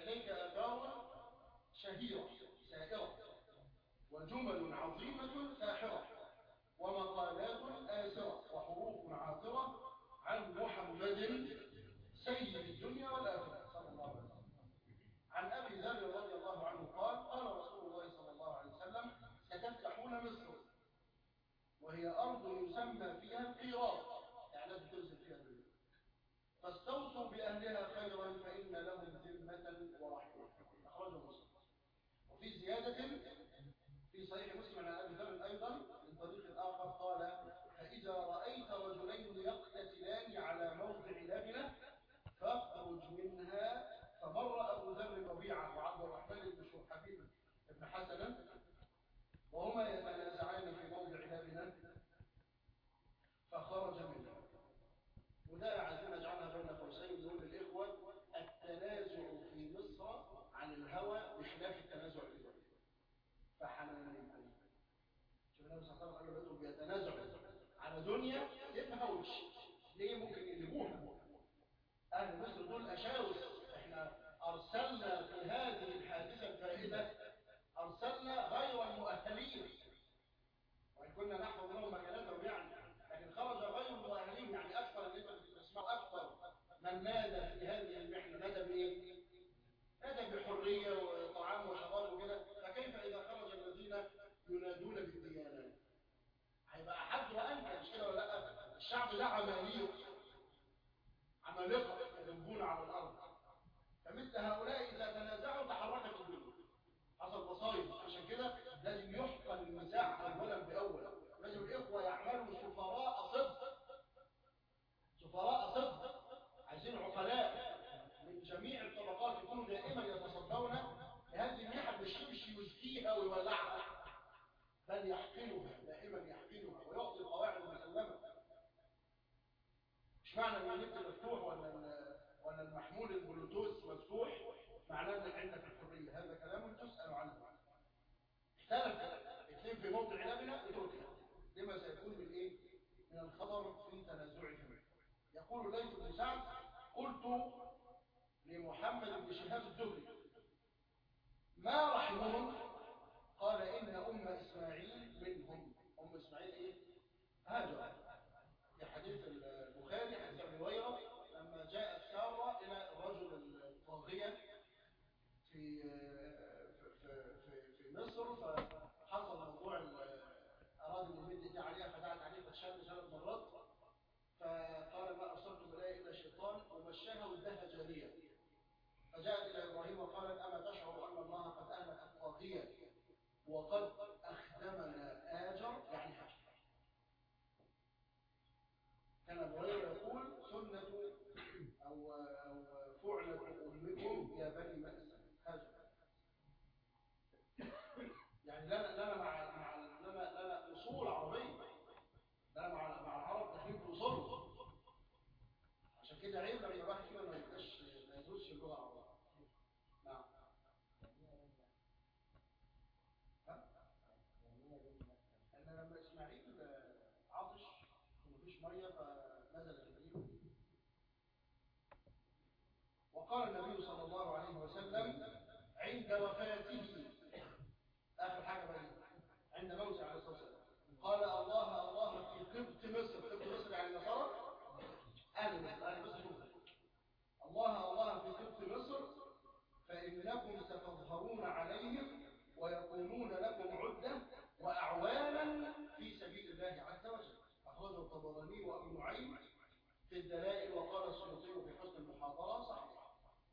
لديك آثار شهيرة سائرة وجمل عظيمة ساحرة ومقالات آسرة وحروف عاطرة عن محمد سيد الدنيا والآخرة صلى الله عليه وسلم عن أبي ذر رضي الله عنه قال قال رسول الله صلى الله عليه وسلم ستفتحون مصر وهي أرض يسمى فيها القيراط يعني لا تنزل فيها الدنيا فاستوصوا بأهلها خيرا فإن لهم ذمة ورحمة أخرجه مسلم وفي زيادة في صحيح مسلم عن أبي ذر أيضا من طريق آخر قال فإذا رأيت رجلين يقتتلان على موضع لبنة فاخرج منها فمر أبو ذر ربيعة وعبد الرحمن بن شرحبيل بن حسن وهما يتنازعان في موضع لبنة فخرج منها وده عايزين نجعلها بين قوسين نقول للإخوة التنازع في مصر عن الهوى بخلاف التنازع في الوحيد فحنانين شوف النبي صلى الله عليه وسلم قال له بيتنازعوا على دنيا يبقى هوش ليه ممكن يقلبوها أهل مصر دول أشاوس احنا أرسلنا في هذه الحادثة الفائدة أرسلنا غير المؤهلين وإن كنا نحفظ لهم مكانتهم يعني لكن خرج غير المؤهلين يعني أكثر اللي انت بتسمعوا أكثر من نادى في هذه المحنة نادى بإيه؟ نادى بحرية وطعام وشراب وكده فكيف إذا خرج الذين ينادون بالديانات هيبقى أحد وأنت مش كده ولا لا الشعب ده عماليق عمالقة يذنبون على الأرض فمثل هؤلاء إذا تنازعوا تحركت الدنيا حصل مصايب عشان كده لازم يحقن المساحة أولا بأول لازم الإخوة يعملوا سفراء صدق سفراء صدق عايزين عقلاء من جميع الطبقات يكونوا دائما يتصدون لهذه المنحة مش يمشي يزكيها ويولعها بل يحقنها دائما يحقنها ويعطي القواعد المسلمة مش معنى ان النت مفتوح ولا ولا المحمول البلوتوث مفتوح معناه انك عندك الحريه هذا كلام تسال عنه اختلف اثنين في موضع لبنه اتركها لما سيكون من ايه من الخطر في تنازعهم يقول ليث بن سعد قلت لمحمد بن شهاب الدهري ما رحمهم قال ان ام اسماعيل منهم ام اسماعيل ايه هاجر في حديث البخاري حديث ابي هريره لما جاءت ساره الى الرجل الطاغيه في في في, في مصر فحصل موضوع اراد ان يمد ايديه عليها فدعت عليه فتشل ثلاث مرات فقال ما اصبت بلاء الا الشيطان ومشاها ودها جاريه فجاءت الى ابراهيم وقالت اما تشعر ان الله قد اهلك الطاغيه وقد اخدمنا اجر يعني حاجه كان ابو هريره يقول سنه او او فعله امكم يا بني مأسى هاجر يعني لنا لنا مع مع لنا لنا اصول عربيه لنا مع مع العرب داخلين في اصولهم عشان كده عيب لما الواحد فينا ما يبقاش ما يدرسش اللغه العربيه نعم ان لما اسماعيل عطش ومفيش ميه فنزل جبريل وقال النبي صلى الله عليه وسلم عند وفاته اخر حاجه بقى عند موته عليه الصلاه والسلام قال الله الله في قبط مصر قبط مصر يعني نصارى اهل مصر اهل مصر الله الله في قبط مصر فانكم ستظهرون عليهم ويكونون لكم عده واعوانا في سبيل الله عز وجل أخرجه الطبراني وأبو نعيم في الدلائل وقال السيوطي في حسن المحاضرة صحيح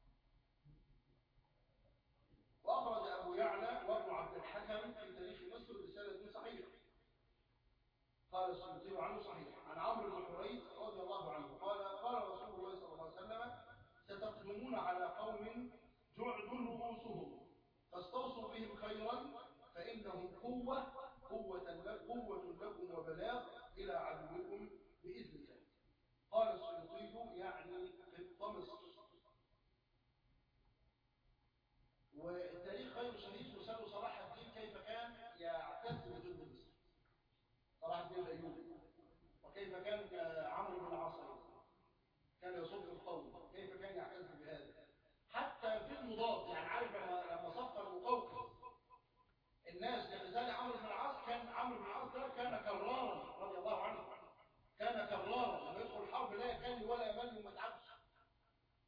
وأخرج أبو يعلى وابن عبد الحكم في تاريخ مصر رسالة صحيحة قال السيوطي عنه صحيح عن عمرو بن حريث رضي الله عنه قال قال رسول الله صلى الله عليه وسلم ستقدمون على قوم جعد رؤوسهم فاستوصوا بهم خيرا فإنهم قوة قوة لكم قوة لكم وبلاغ إلى عدوكم بإذن الله قال السيوطي يعني في مصر والتاريخ غير شهيد وسأله صلاح الدين كيف كان يعتز بجند مصر صلاح الدين الأيوبي وكيف كان عمرو بن العاص كان يصد القوم كيف كان يعتز بهذا حتى في المضاد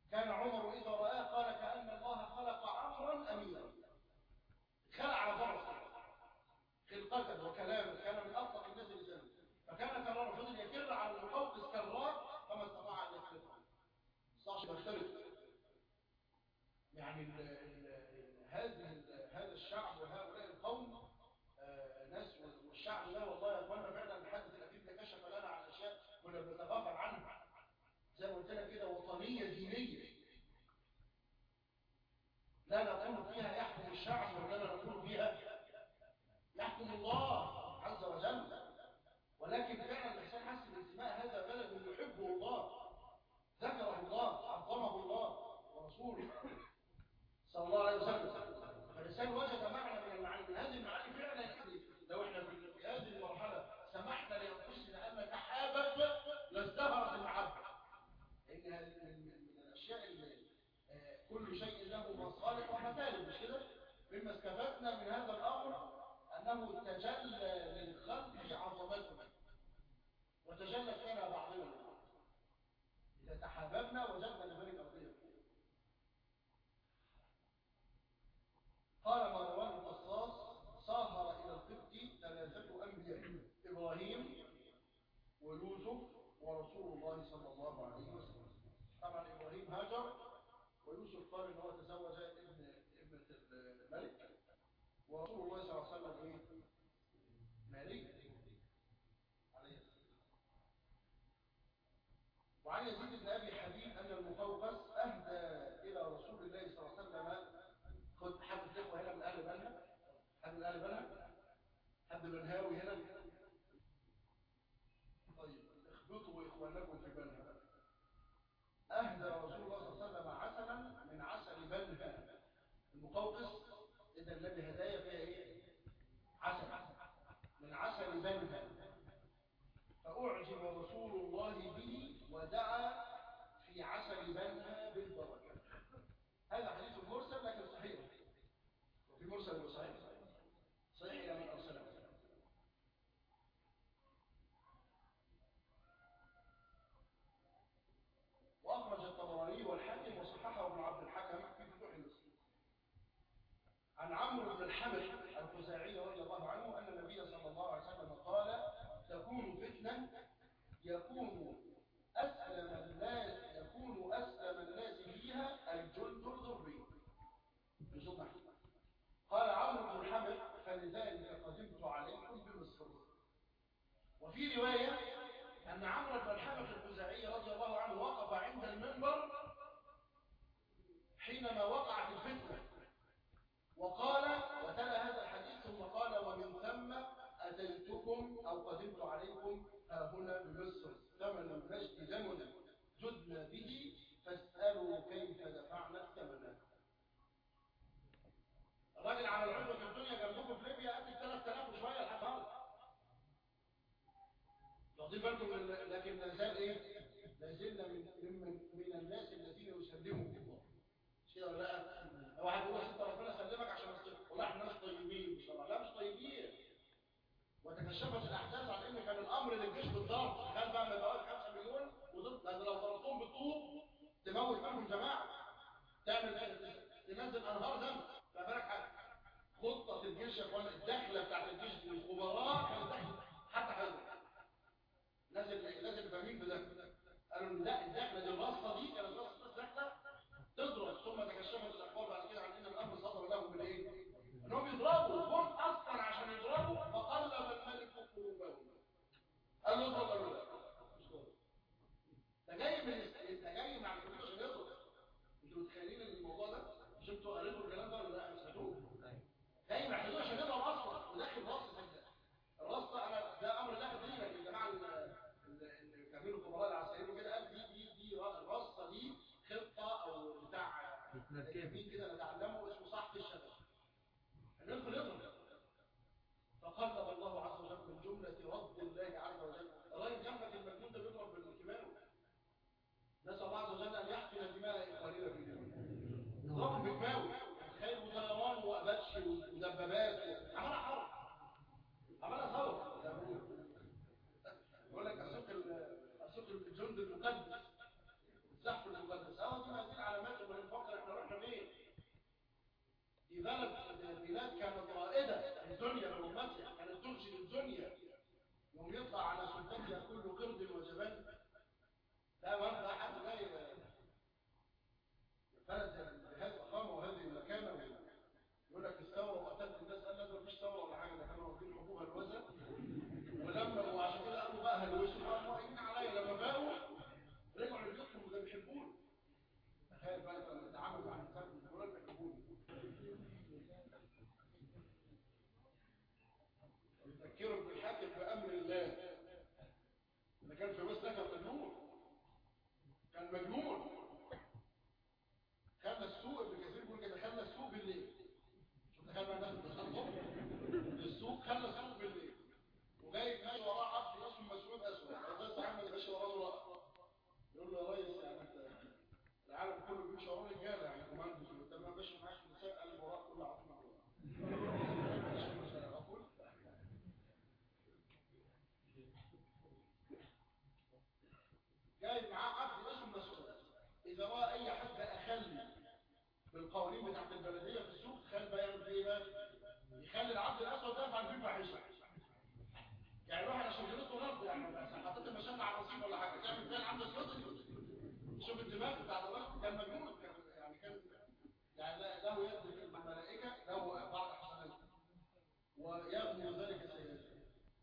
كان عمر إذا رآه قال كأن الله خلق عمرا أميرا خلع على فرس خلقة وكلامه كان من أصدق الناس لسانه فكان كرار فضل يكر على المقوقس كرار فما استطاع أن يخلقه صعش يختلف يعني ال ال هذه هذا الشعب وهؤلاء القوم آه ناس والشعب ده والله يا اخوانا فعلا الحدث الاخير ده كشف لنا عن اشياء كنا بنتغافل عنها زي ما قلت لك كده وطنيه دينيه لا نقول فيها يحكم الشعب ولا نقول فيها يحكم الله عز وجل ولكن فعلا الانسان حس بانتماء هذا بلد يحبه الله ذكره الله عظمه الله ورسوله صلى الله عليه وسلم فالإنسان وجد معنى من المعاني من هذه المعاني فعلا يعني لو احنا في هذه المرحلة سمحنا لأنفسنا أن نتحابب لازدهرت المحبة لأن هذه من الأشياء اللي كل شيء له مصالح ومثالب مش كده؟ مما استفدنا من هذا الأمر أنه تجلى للخلق عظمته وتجلى فينا بعضنا إذا تحاببنا وجدنا لذلك أرضية قال مروان القصاص سافر إلى القبط ثلاثة أنبياء إبراهيم ويوسف ورسول الله صلى الله عليه وسلم طبعا إبراهيم هاجر ويوسف قال إن هو تزوج ابن ابنة الملك ورسول الله صلى الله عليه وسلم إيه؟ مالك عليه السلام وعن يزيد بن أبي حبيب أن المقوقس أهدى إلى رسول الله صلى الله عليه وسلم خد حد الإخوة هنا من أهل بنها حد من أهل بنها حد بنهاوي هنا طيب اخبطوا إخوانكم في بنها أهدى رسول الله صلى الله عليه وسلم عسلا من عسل بنها المقوقس إذا الذي هدايا فيها إيه عسل من عسل بنها فأعجب رسول الله به ودعا في عسل بنها بالبركة هذا حديث مرسل لكن صحيح وفي مرسل وصحيح صحيح إلى من أرسله وأخرج الطبراني والحاكم وصححه ابن عبد الحكم في فتوح المسلم عن عمرو بن الحمل الخزاعي رضي الله عنه أن النبي صلى الله عليه وسلم قال تكون فتنة يكون أسلم الناس يكون أسلم الناس فيها الجند الضري بصوت قال عمرو بن الحمل فلذلك قدمت عليكم بمصر وفي رواية أن عمرو بن الحمل الخزاعي رضي الله عنه وقف عند المنبر حينما وقعت الفتنة وقال وتلا هذا الحديث ثم قال ومن ثم أتيتكم أو قدمت عليكم ها هنا بمصر ثمن المجد دمنا جدنا به فاسألوا كيف دفعنا الثمن الراجل على العلم في الدنيا جنبكم في ليبيا قتل 3000 وشويه لحد النهارده واخدين بالكم لكن لا زال ايه؟ لا زلنا من من من الناس الذين يسلمهم الله مش كده ولا لا؟ واحد يقول انت ربنا سلمك عشان والله احنا ناس طيبين بصراحه لا مش طيبين وتكشفت الاحداث عن ان كان الامر للجيش بالضرب تخيل بقى لما بقى 5 مليون وضد لان لو ضربتهم بالطوب تموت منهم جماعه تعمل تنزل انهار دم فبالك حاجه خطه الجيش يا اخوان الدخله بتاعت الجيش الخبراء كانت دخله حتى حاجه لازم لازم فاهمين بده قالوا لا الدخله دي الرصه دي كانت رصه دخله تضرب ثم تكشفت الاخبار بعد كده عن ان الامر صدر لهم بالايه؟ انهم يضربوا هم اصلا عشان يضربوا فقلب الملك قلوبهم قال له اضرب قالوا لا ده جاي من ده جاي مع الفلوس عشان يضرب انتوا متخيلين الموضوع ده؟ مش انتوا قريتوا الكلام ده ولا لا مش هتوه جاي مع الفلوس عشان يضرب اصلا وداخل رص الرصه انا ده امر لا دينا للجماعه اللي كانوا الخبراء العسكريين وكده قال دي دي دي الرصه دي خطه او بتاع مين كده نتعلمه اسمه صحف الشباب ندخل يضرب فقلب الله عز وجل من جملة رد الله عز وجل الراجل جنبك المجنون ده بيضرب بالكبار نسأل الله عز وجل أن يحقن دماء قليلة في اليوم ضرب بالكباوي تخيل وطيران وأباتش ودبابات عملها حرب عملها ثورة يقول لك أسوق أسوق الجند المقدس الزحف المقدس أهو دي هذه بلد بلاد كانت رائدة الدنيا بأمتها كانت ترشد الدنيا يوم يطلع على سلطانها كل قرد وجبان لا مرة أحد جاي بلد بهذه الأقامة وهذه المكانة يقول لك الثورة وقتلت الناس قال لا ده مفيش ثورة ولا حاجة ده كانوا واخدين حبوب الوزن ولما وعشان كده قالوا بقى هلوسوا بقى واقفين عليا لما باقوا رجعوا لبيوتهم وده بيحبوني تخيل بقى لما تتعامل مع الانسان دول بيحبوني يذكروا بالحاكم بامر الله ده كان في مصر كان مجنون كان مجنون خلى السوق ابن كثير بيقول كده خلى السوق بالليل شوف تخيل بقى الناس بتصدق السوق خلى السوق بالليل وجاي ماشي وراه عبد اسمه مسعود اسود بس محمد ماشي وراه رأى يقول له يا ريس يعني انت العالم كله بيمشي وراه رجاله يعني كوماندوز انت ما ماشي معاش في النساء قال لي وراك كله عطنا اقول جاي معاه عبد اسمه مسعود اذا راى اي حد اخل بالقوانين بتاعت البلديه في السوق تخيل بقى يعمل ايه بقى يخلي العبد الاسود ده يفعل فيه فاحشه يعني واحد عشان جلسه نرد يعني حطيت المشنة على الرصيف ولا حاجه تعمل فيها العبد الاسود شوف الدماغ بتاع الراجل كان مجنون كان يعني كان يعني له يد في الملائكه له بعض حسنات ويبني ذلك سيئات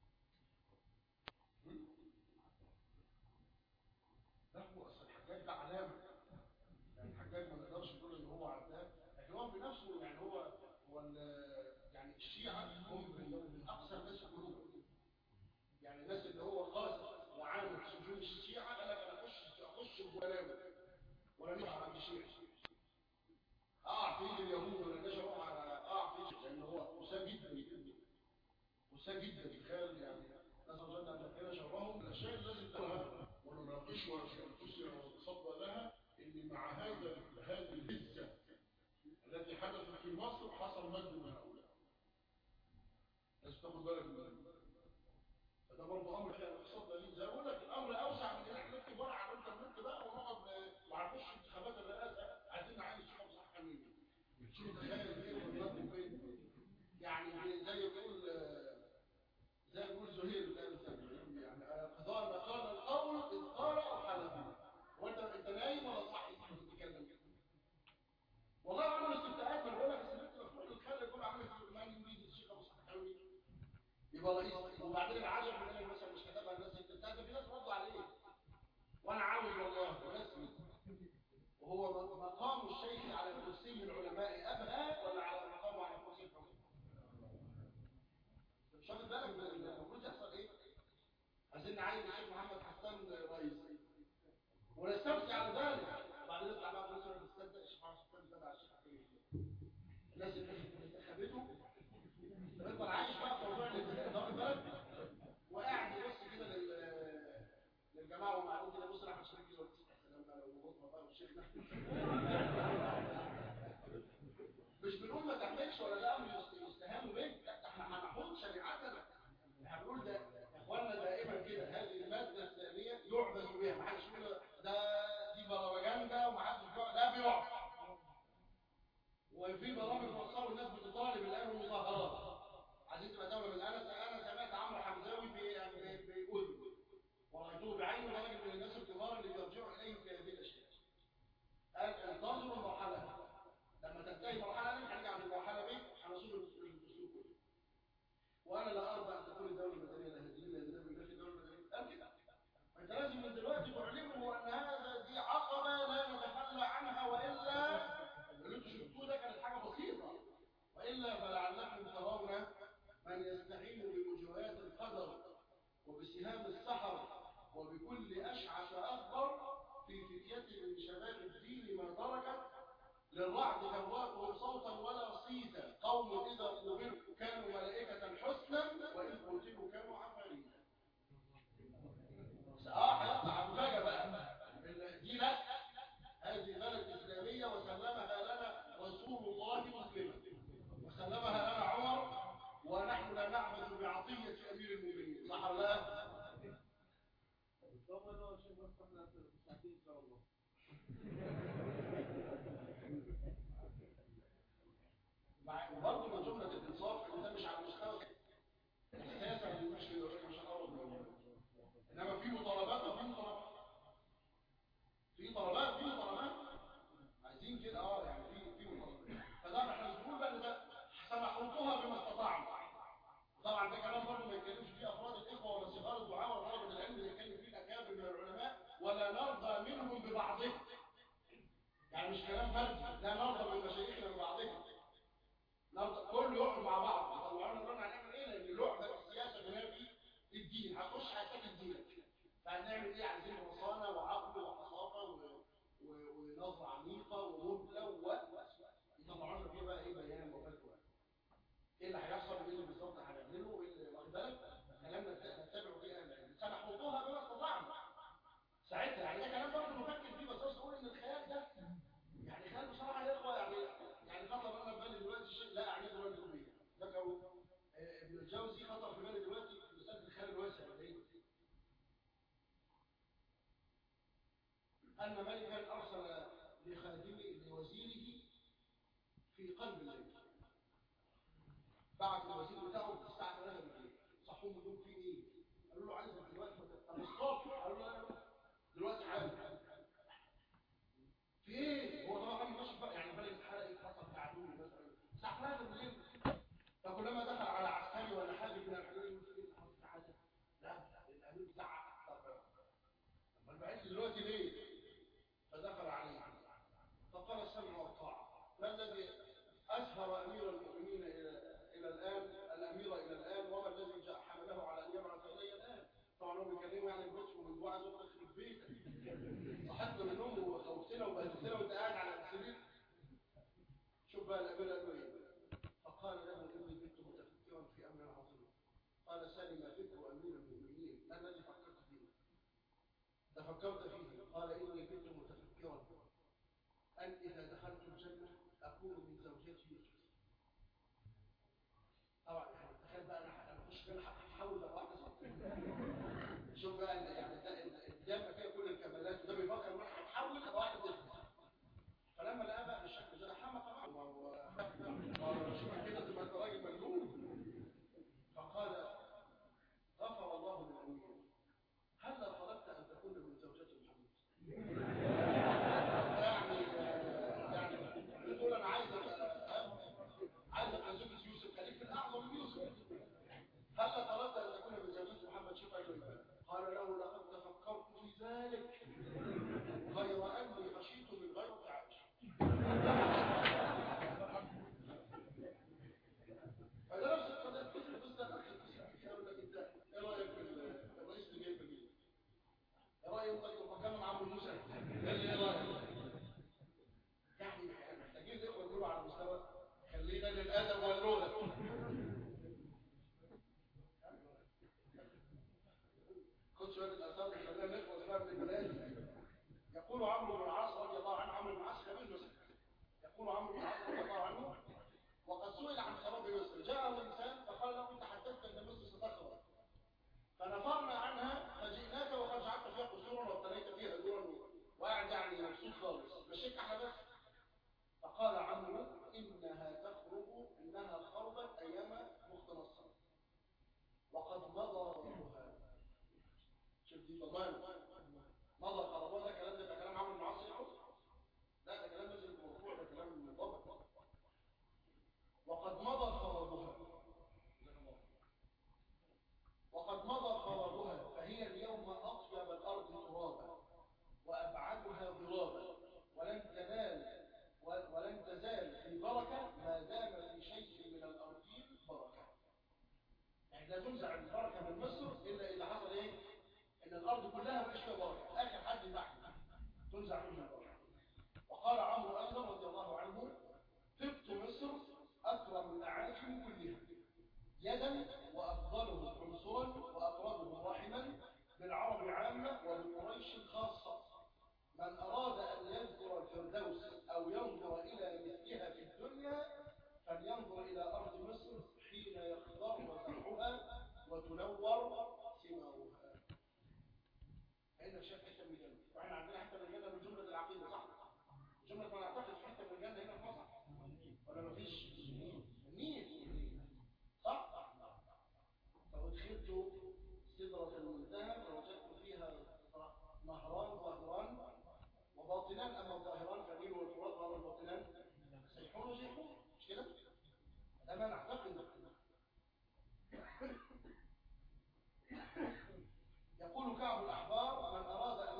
ده هو اصل الحجاج ده علامه يعني الحجاج ما نقدرش نقول ان هو عداء لكن هو بنفسه يعني هو هو يعني الشيعه هم من اقصى الناس قلوبا يعني الناس اللي هو قاسي وعامل سجون الشيعه قال لك انا اخش اخش بولاوه ولا نفع عند الشيعه اقع في ايد اليهود ولا نجي اروح على اقع في ايد لان هو قساه جدا قساه جدا تخيل يعني نسال الله ان يكفينا شرهم الاشياء اللي لازم تفهمها ونناقشها ونتصدى لها ان مع هذا هذه الهزه التي حدثت في مصر حصل مجد من هؤلاء لازم تاخد بالك من فده برضه امر احنا اقتصادنا ليه زي اقول لك الامر اوسع من ان احنا نكتب ورقه على الانترنت بقى ونقعد وهنخش انتخابات الرئاسه عايزين نعين الشيخ ابو صلاح حميد شوف تخيل ايه والنظام فين يعني زي بيقول زي بيقول زهير يعني قضاء ما قال القول اذ قال او حلف وانت انت نايم ولا صاحي بتتكلم والله عملوا استفتاءات ما بقول لك السبت المفروض تتخيل يكون عامل من يريد الشيخ ابو صلاح حميد يبقى رئيس وبعدين العجب من اللي مثلا مش كتبها الناس بتاعت في ناس ردوا عليه وانا عاوز والله ورسمي وهو مقام الشيخ على كرسي العلماء ابهى ولا على مقامه على كرسي الحكم مش واخد بالك المفروض يحصل ايه عايزين نعين الشيخ محمد حسان رئيس ونستمتع على ذلك وبعدين نطلع بقى في مصر نستمتع الشيخ محمد حسان تبع الشيخ الناس اللي انتخبته يفضل عايش بقى في موضوع الانتخابات البلد وقاعد يبص كده لل للجماعه ومعلوم كده بص احنا شريك كده لما لو وقفنا بقى والشيخنا مش بنقول ما تعملش ولا ده امر يستهان به لا ده احنا هنحط شريعتنا احنا بنقول ده يا اخوانا دائما كده هذه الماده الثانيه يعبث بها ما حدش يقول ده دي برامجات يعني مش كلام فردي ده نظر من مشايخنا لبعضهم نظر كله يقعد مع بعض يطلعوا لنا قلنا هنعمل ايه لان لعبه السياسه بنادي الدين هتخش هتاكل دينك فهنعمل ايه عايزين رصانه وعقل وحصافه و... و... ونظره عميقه ومهله و يطلعوا لنا فيه بقى ايه بيان وفتوى ايه اللي هيحصل وايه اللي بالظبط هنعمله وايه اللي واخد بالك كلامنا نتبعه فيه اهل العلم سنحوطوها بما استطعنا ساعتها يعني ده كلام برضه نفكر فيه بس بس نقول ان الخيال ده يعني خيال بصراحه يا اخوه يعني يعني خطر انا في بالي دلوقتي شيء لا اعنيه دلوقتي به ذكروا ابن الجوزي خطر في بالي دلوقتي في مساله الخيال الواسع ده ان ملكا ارسل لخادمه لوزيره في قلب الليل بعت الوزير بتاعه الساعه 3 بالليل صحوه من النوم في ايه قالوا له عايزك دلوقتي طب الصبح قالوا له دلوقتي عايز في ايه هو طبعا ماشي بقى يعني بلد اتحرقت حصل تعدول مثلا الساعه 3 بالليل فكلما دخل على عسكري ولا حاجه من الحلول يقول ايه اللي حصل حاجه لا الامير زعق طب امال بعت دلوقتي ليه فدخل عليه فقال السمع والطاعه ما الذي اسهر امير المؤمنين الى الى الان الامير الى الان وما الذي جاء حمله على ان يبعث الي الان طبعا هو بيكلمه يعني بيصحوا من جوع زوجتك يخرب بيتك صحتنا من النوم وخوفتنا وبهدلتنا وانت قاعد على السرير شوف بقى الامير قال له ايه فقال له اني كنت متفكرا في امر عظيم قال سلم فكر امير المؤمنين ما الذي فكرت فيه تفكرت فيه قال اني كنت متفكرا ان اذا دخلت الجنه اكون من زوجتي يوسف طبعا يعني تخيل بقى انا اخش كده هحاول بقى واحده شوف بقى يعني الدم فيها كل الكمالات وده بيفكر انه هتحول ابقى واحده تفلس فلما لقى بقى بالشكل ده حمى طبعا ما هو شوف كده تبقى انت راجل مجنون فقال غفر الله للامير هل طلبت ان تكون من زوجة محمد يعني يعني بتقول انا عايز عايز ابقى زوجة يوسف خليك في الاعظم من يوسف هل طلبت ان تكون من زوجة محمد شوف ايوه قال له لقد تفكرت في ذلك غير اني خشيت من غير عائشه فده نفس القضيه الفكر بس ده اخر في اقول لك انت ايه رايك في الرئيس اللي جاي جديد ايه رايك طيب فكرنا مع عمرو موسى ايه رايك يعني محتاجين الاخوه يقولوا على مستوى خلينا للادب واللغه خد شويه الاثار خلينا نخلص بقى من البلاد يقول عمرو بن العاص رضي الله عنه عمرو بن العاص خبير مصر يقول عمرو بن العاص رضي الله عنه وقد سئل عن خراب مصر جاءه انسان فقال له انت حدثت ان مصر ستخرب فنفرنا عنها فجئناك وقد جعلت فيها قصورا وابتليت فيها دورا وقاعد يعني مبسوط خالص مشيت احنا بس فقال عمرو انها تخرب انها خربت ايام مخت نصر وقد مضى ربها شوف دي ضمان مضى خربوها ده كلام ده كلام عمرو بن العاص لا ده كلام لازم مرفوع ده كلام منضبط وقد مضى خرابها وقد مضى خرابها فهي اليوم اطيب الارض ترابا وابعدها ضرابا ولن تنال ولن تزال في بركه ما دام في شيء من الارضين بركه يعني لا تنزع البركه من مصر الا اذا حصل ايه ان الارض كلها مش فيها بركه اخر حد تحت تنزع منها البركه وقال عمرو ايضا رضي الله عنه طبت مصر اكرم الاعاجم كلها يدا وافضلهم عنصرا واقربهم رحما بالعرب عامه وبقريش خاصه من اراد ان يذكر الفردوس او ينظر الى مثلها في الدنيا فلينظر الى ارض مصر حين يخضر مسحها وتنور ثمارها فإن شاف حتة من الجنة وإحنا عندنا حتة من الجنة من جملة العقيدة صح؟ جملة ما نعتقد في حتة من الجنة هنا في مصر ولا مفيش؟ النيل صح؟ فأدخلت سدرة المنتهى فوجدت فيها نهران ظاهران وباطنان أما الظاهران فالنيل والفرات وأما الباطنان سيحون وزيحون مش كده؟ ده ما نعتقد يقول كعب الأحبار من أراد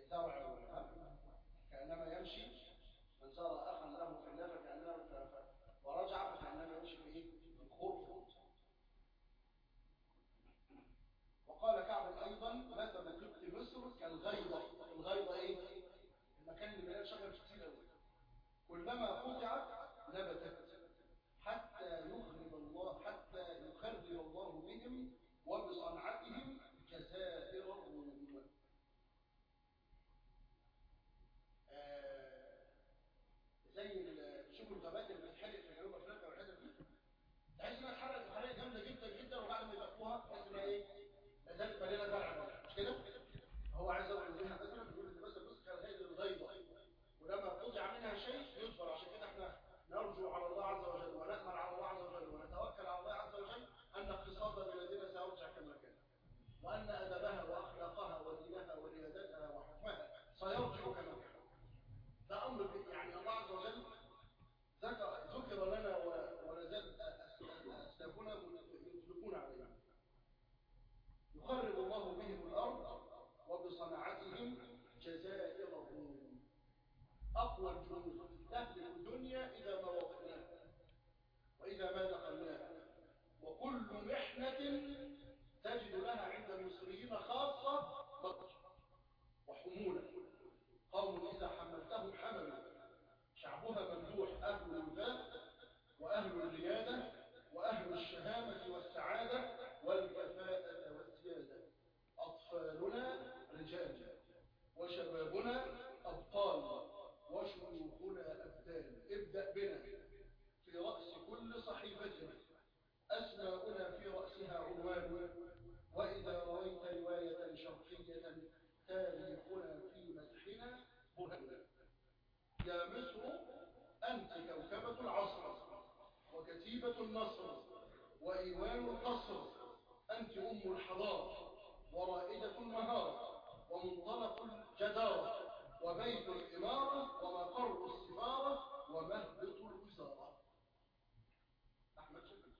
زرع كأنما يمشي من زار أخا له في الله فكأنما ف- ف- ورجع فكأنما يمشي في إيه؟ في خرف وقال كعب أيضا مثل قبط مصر كالغيضة الغيضة إيه؟ المكان اللي مليان شجر كتير أوي كلما قطعت نبتت حتى يخرب الله حتى يخرب الله بهم وبصنعتهم جزائر الروم آه، زي ال- شوفوا الغابات اللي بتتحرق في جنوب افريقيا والحتت دي تحس انها اتحرقت بحرائق جامده جدا جدا وبعد ما يبقوها تحس انها ايه؟ لا زالت مليانه زرع مش كده؟ هو عايز اقول بيها مثلا بيقول ان مثلا بص كان هذه الغيضه ولما قطع منها شيء يصبر عشان كده احنا نرجو على الله عز وجل ونأمل على الله عز وجل ونتوكل على الله عز وجل ان اقتصاد بلادنا سيرجع كما كان وان ادبها واخلاقها ودينها وريادتها وحكمها سيرجع كما كان ده امر يعني الله عز وجل ذكر ذكر لنا و- ولا زال اسلافنا يطلقون علينا يخرب الله بهم الارض وبصنعتهم جزائر الروم اقوى الجنود تهلك الدنيا اذا ما وقفناها واذا ما دخلناها وكل محنه تجد لها عند المصريين خاصه بطش وحموله قوم اذا حملتهم حملوا شعبها ممدوح أهل الوفاء وأهل الريادة وأهل الشهامة والسعادة والكفاءة والسيادة أطفالنا رجال وشبابنا أبطال وشيوخنا أبدال ابدأ بنا في رأس كل صحيفة أسماؤنا في رأسها عنوان وإذا رويت رواية شرقية تاريخنا في مدحنا برهنا يا مصر أنت كوكبة العصر وكتيبة النصر وإيوان القصر أنت أم الحضارة ورائدة المهارة ومنطلق الجدارة وبيت الإمارة ومقر السفارة ومهبط الوزارة أحمد شكرا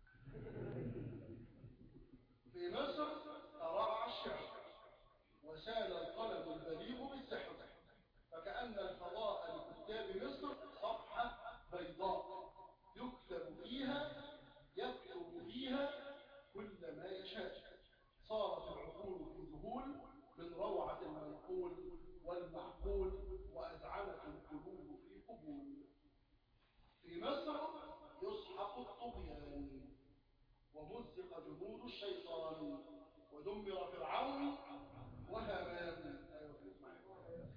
في مصر ترعى الشعر وسال القلم البليغ بالسحر فكأن الفضاء لكتاب مصر صفحة بيضاء يكتب فيها يكتب فيها كل ما يشاء صارت العقول في ذهول من روعة المنقول والمعقول وأذعنت القلوب في قبول في مصر يسحق الطغيان ومزق جنود الشيطان ودمر فرعون وهامان أيوة في إسماعيل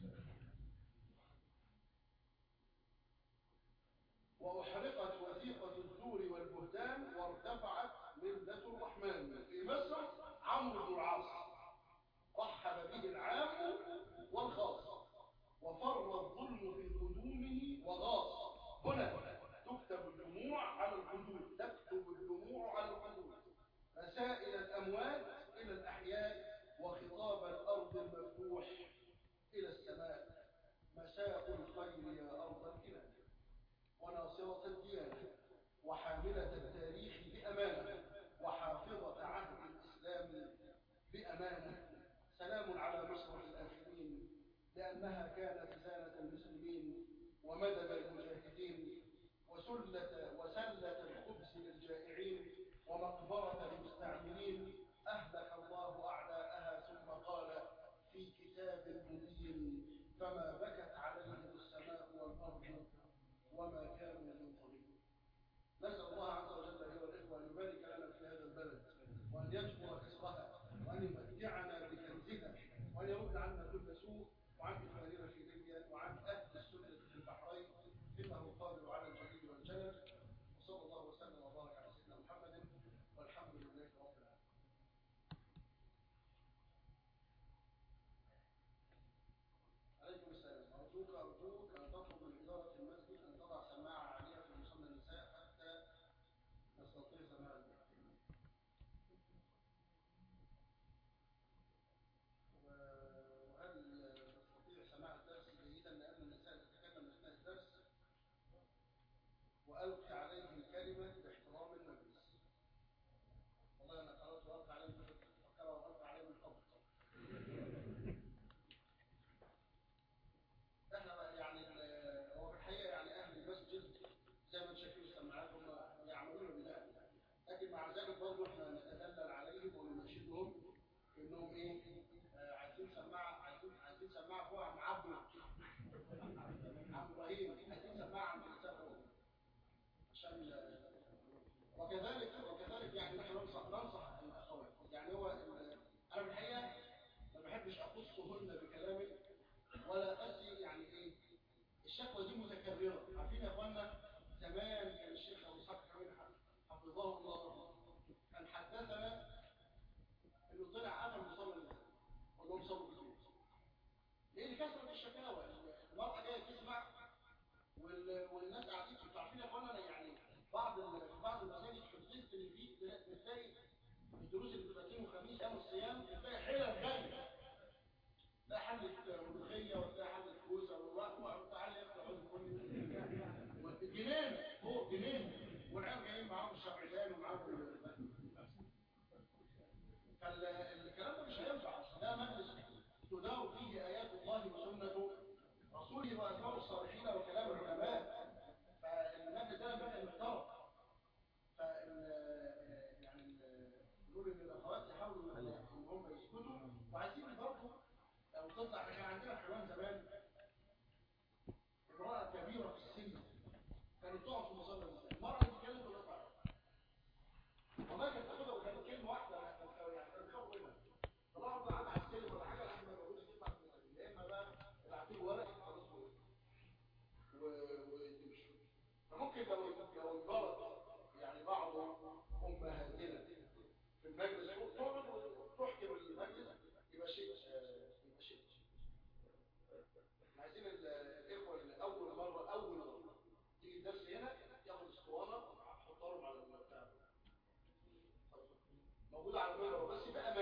وأحرقت وثيقة الزور والبهتان وارتفعت ملة الرحمن في مصر عمرو بن العاص رحب به العام والخاص وفر الظلم في قدومه وغاص هنا تكتب الدموع على الحدود تكتب الدموع على الحدود رسائل الأموات إلى الأحياء وخطاب الأرض المفتوح إلى السماء مساء الخير يا أرض الكلام وناصرة الديانة وحاملة التاريخ بأمانة وحافظة عهد الإسلام بأمانة سلام على مصر الآخرين لأنها كانت خزانة المسلمين ومدد المجاهدين وسلة وسلة الخبز للجائعين ومقبرة المستعملين أهلك الله أعداءها ثم قال في كتاب مبين فما بكت عليهم السماء والأرض وما كانوا منظرين نسأل الله عز وجل أيها الإخوة أن يبارك لنا في هذا البلد وأن يجبر كسرها وأن يمتعنا بكنزها وأن يرد عنا كل سوء وعن إخواننا في ليبيا وعن أهل السنة في البحرين إنه قادر على الجليل والجلل وصلى الله وسلم وبارك على سيدنا محمد والحمد لله رب العالمين عليكم السلام أرجوك أرجوك أن تطلب من إدارة المسجد أن تضع سماعة عالية في مصلى النساء حتى نستطيع سماع البحث وهل نستطيع سماع الدرس جيدا لأن النساء تتكلم أثناء الدرس وألقي عليهم الكلمة باحترام المجلس والله أنا قرأت وألقي عليهم فكرة وألقي عليهم القبض لذلك برضه احنا نتدلل عليهم ونناشدهم انهم ايه آه عايزين سماعه عايزين عايزين سماعه فوق عم عبده عم ابراهيم عايزين سماعه عم الانسان عشان آه، وكذلك وكذلك يعني نحن ننصح ننصح الاخوات يعني هو ال- انا بالحقيقه ما بحبش اخصهن بكلامي ولا اسي يعني ايه الشكوى دي متكرره عارفين يا اخوانا زمان كان الشيخ ابو اسحاق كامل حفظه الله كان حدثنا انه طلع قفل مصلي الناس قال لهم صلوا في البيت لان كثره الشكاوى المراه جايه تسمع وال... والناس قاعدين انتوا عارفين يا اخوانا يعني بعض ال... بعض المساجد حدثت ان في بتلاقي الدروس اللي بتبقى اثنين وخميس يوم الصيام بتلاقي حلل جايه تلاقي حلة ملوخية وتلاقي حلة كوسة والوقت تعالى يا اخي عاوز كل جنان فوق جنان والعيال جايين معاهم الشعبان ومعاهم فالكلام ده مش هينفع ده مجلس تدار فيه آيات الله وسنة رسوله وأسماء الصالحين وكلام العلماء فالمجلس ده ينبغي أن يحترم فال يعني ال- نقول ان الاخوات يحاولوا ان هم يسكتوا وعايزين برضه لو تطلع كان عندنا حيوان زمان امراه كبيره في السن كانت تقعد في مصلى النساء المراه اللي بتتكلم وتطلع والله كانت تاخدها وكانت كلمه واحده يعني كانت بتخوف منها طلعوا بقى على السلم ولا حاجه لحد ما موجوده تطلع من المسجد. يا اما بقى العتيق ورق خلاص و وتمشي فممكن لو لو انضرب يعني بعض امهاتنا في المجلس تقعد وتحكم المجلس يبقى شيء آه، يبقى شيء احنا عايزين ال- الاخوه اللي اول مره اول مره تيجي الدرس هنا ياخد اسطوانه حطها لهم على البتاع موجوده على المنبر بس يبقى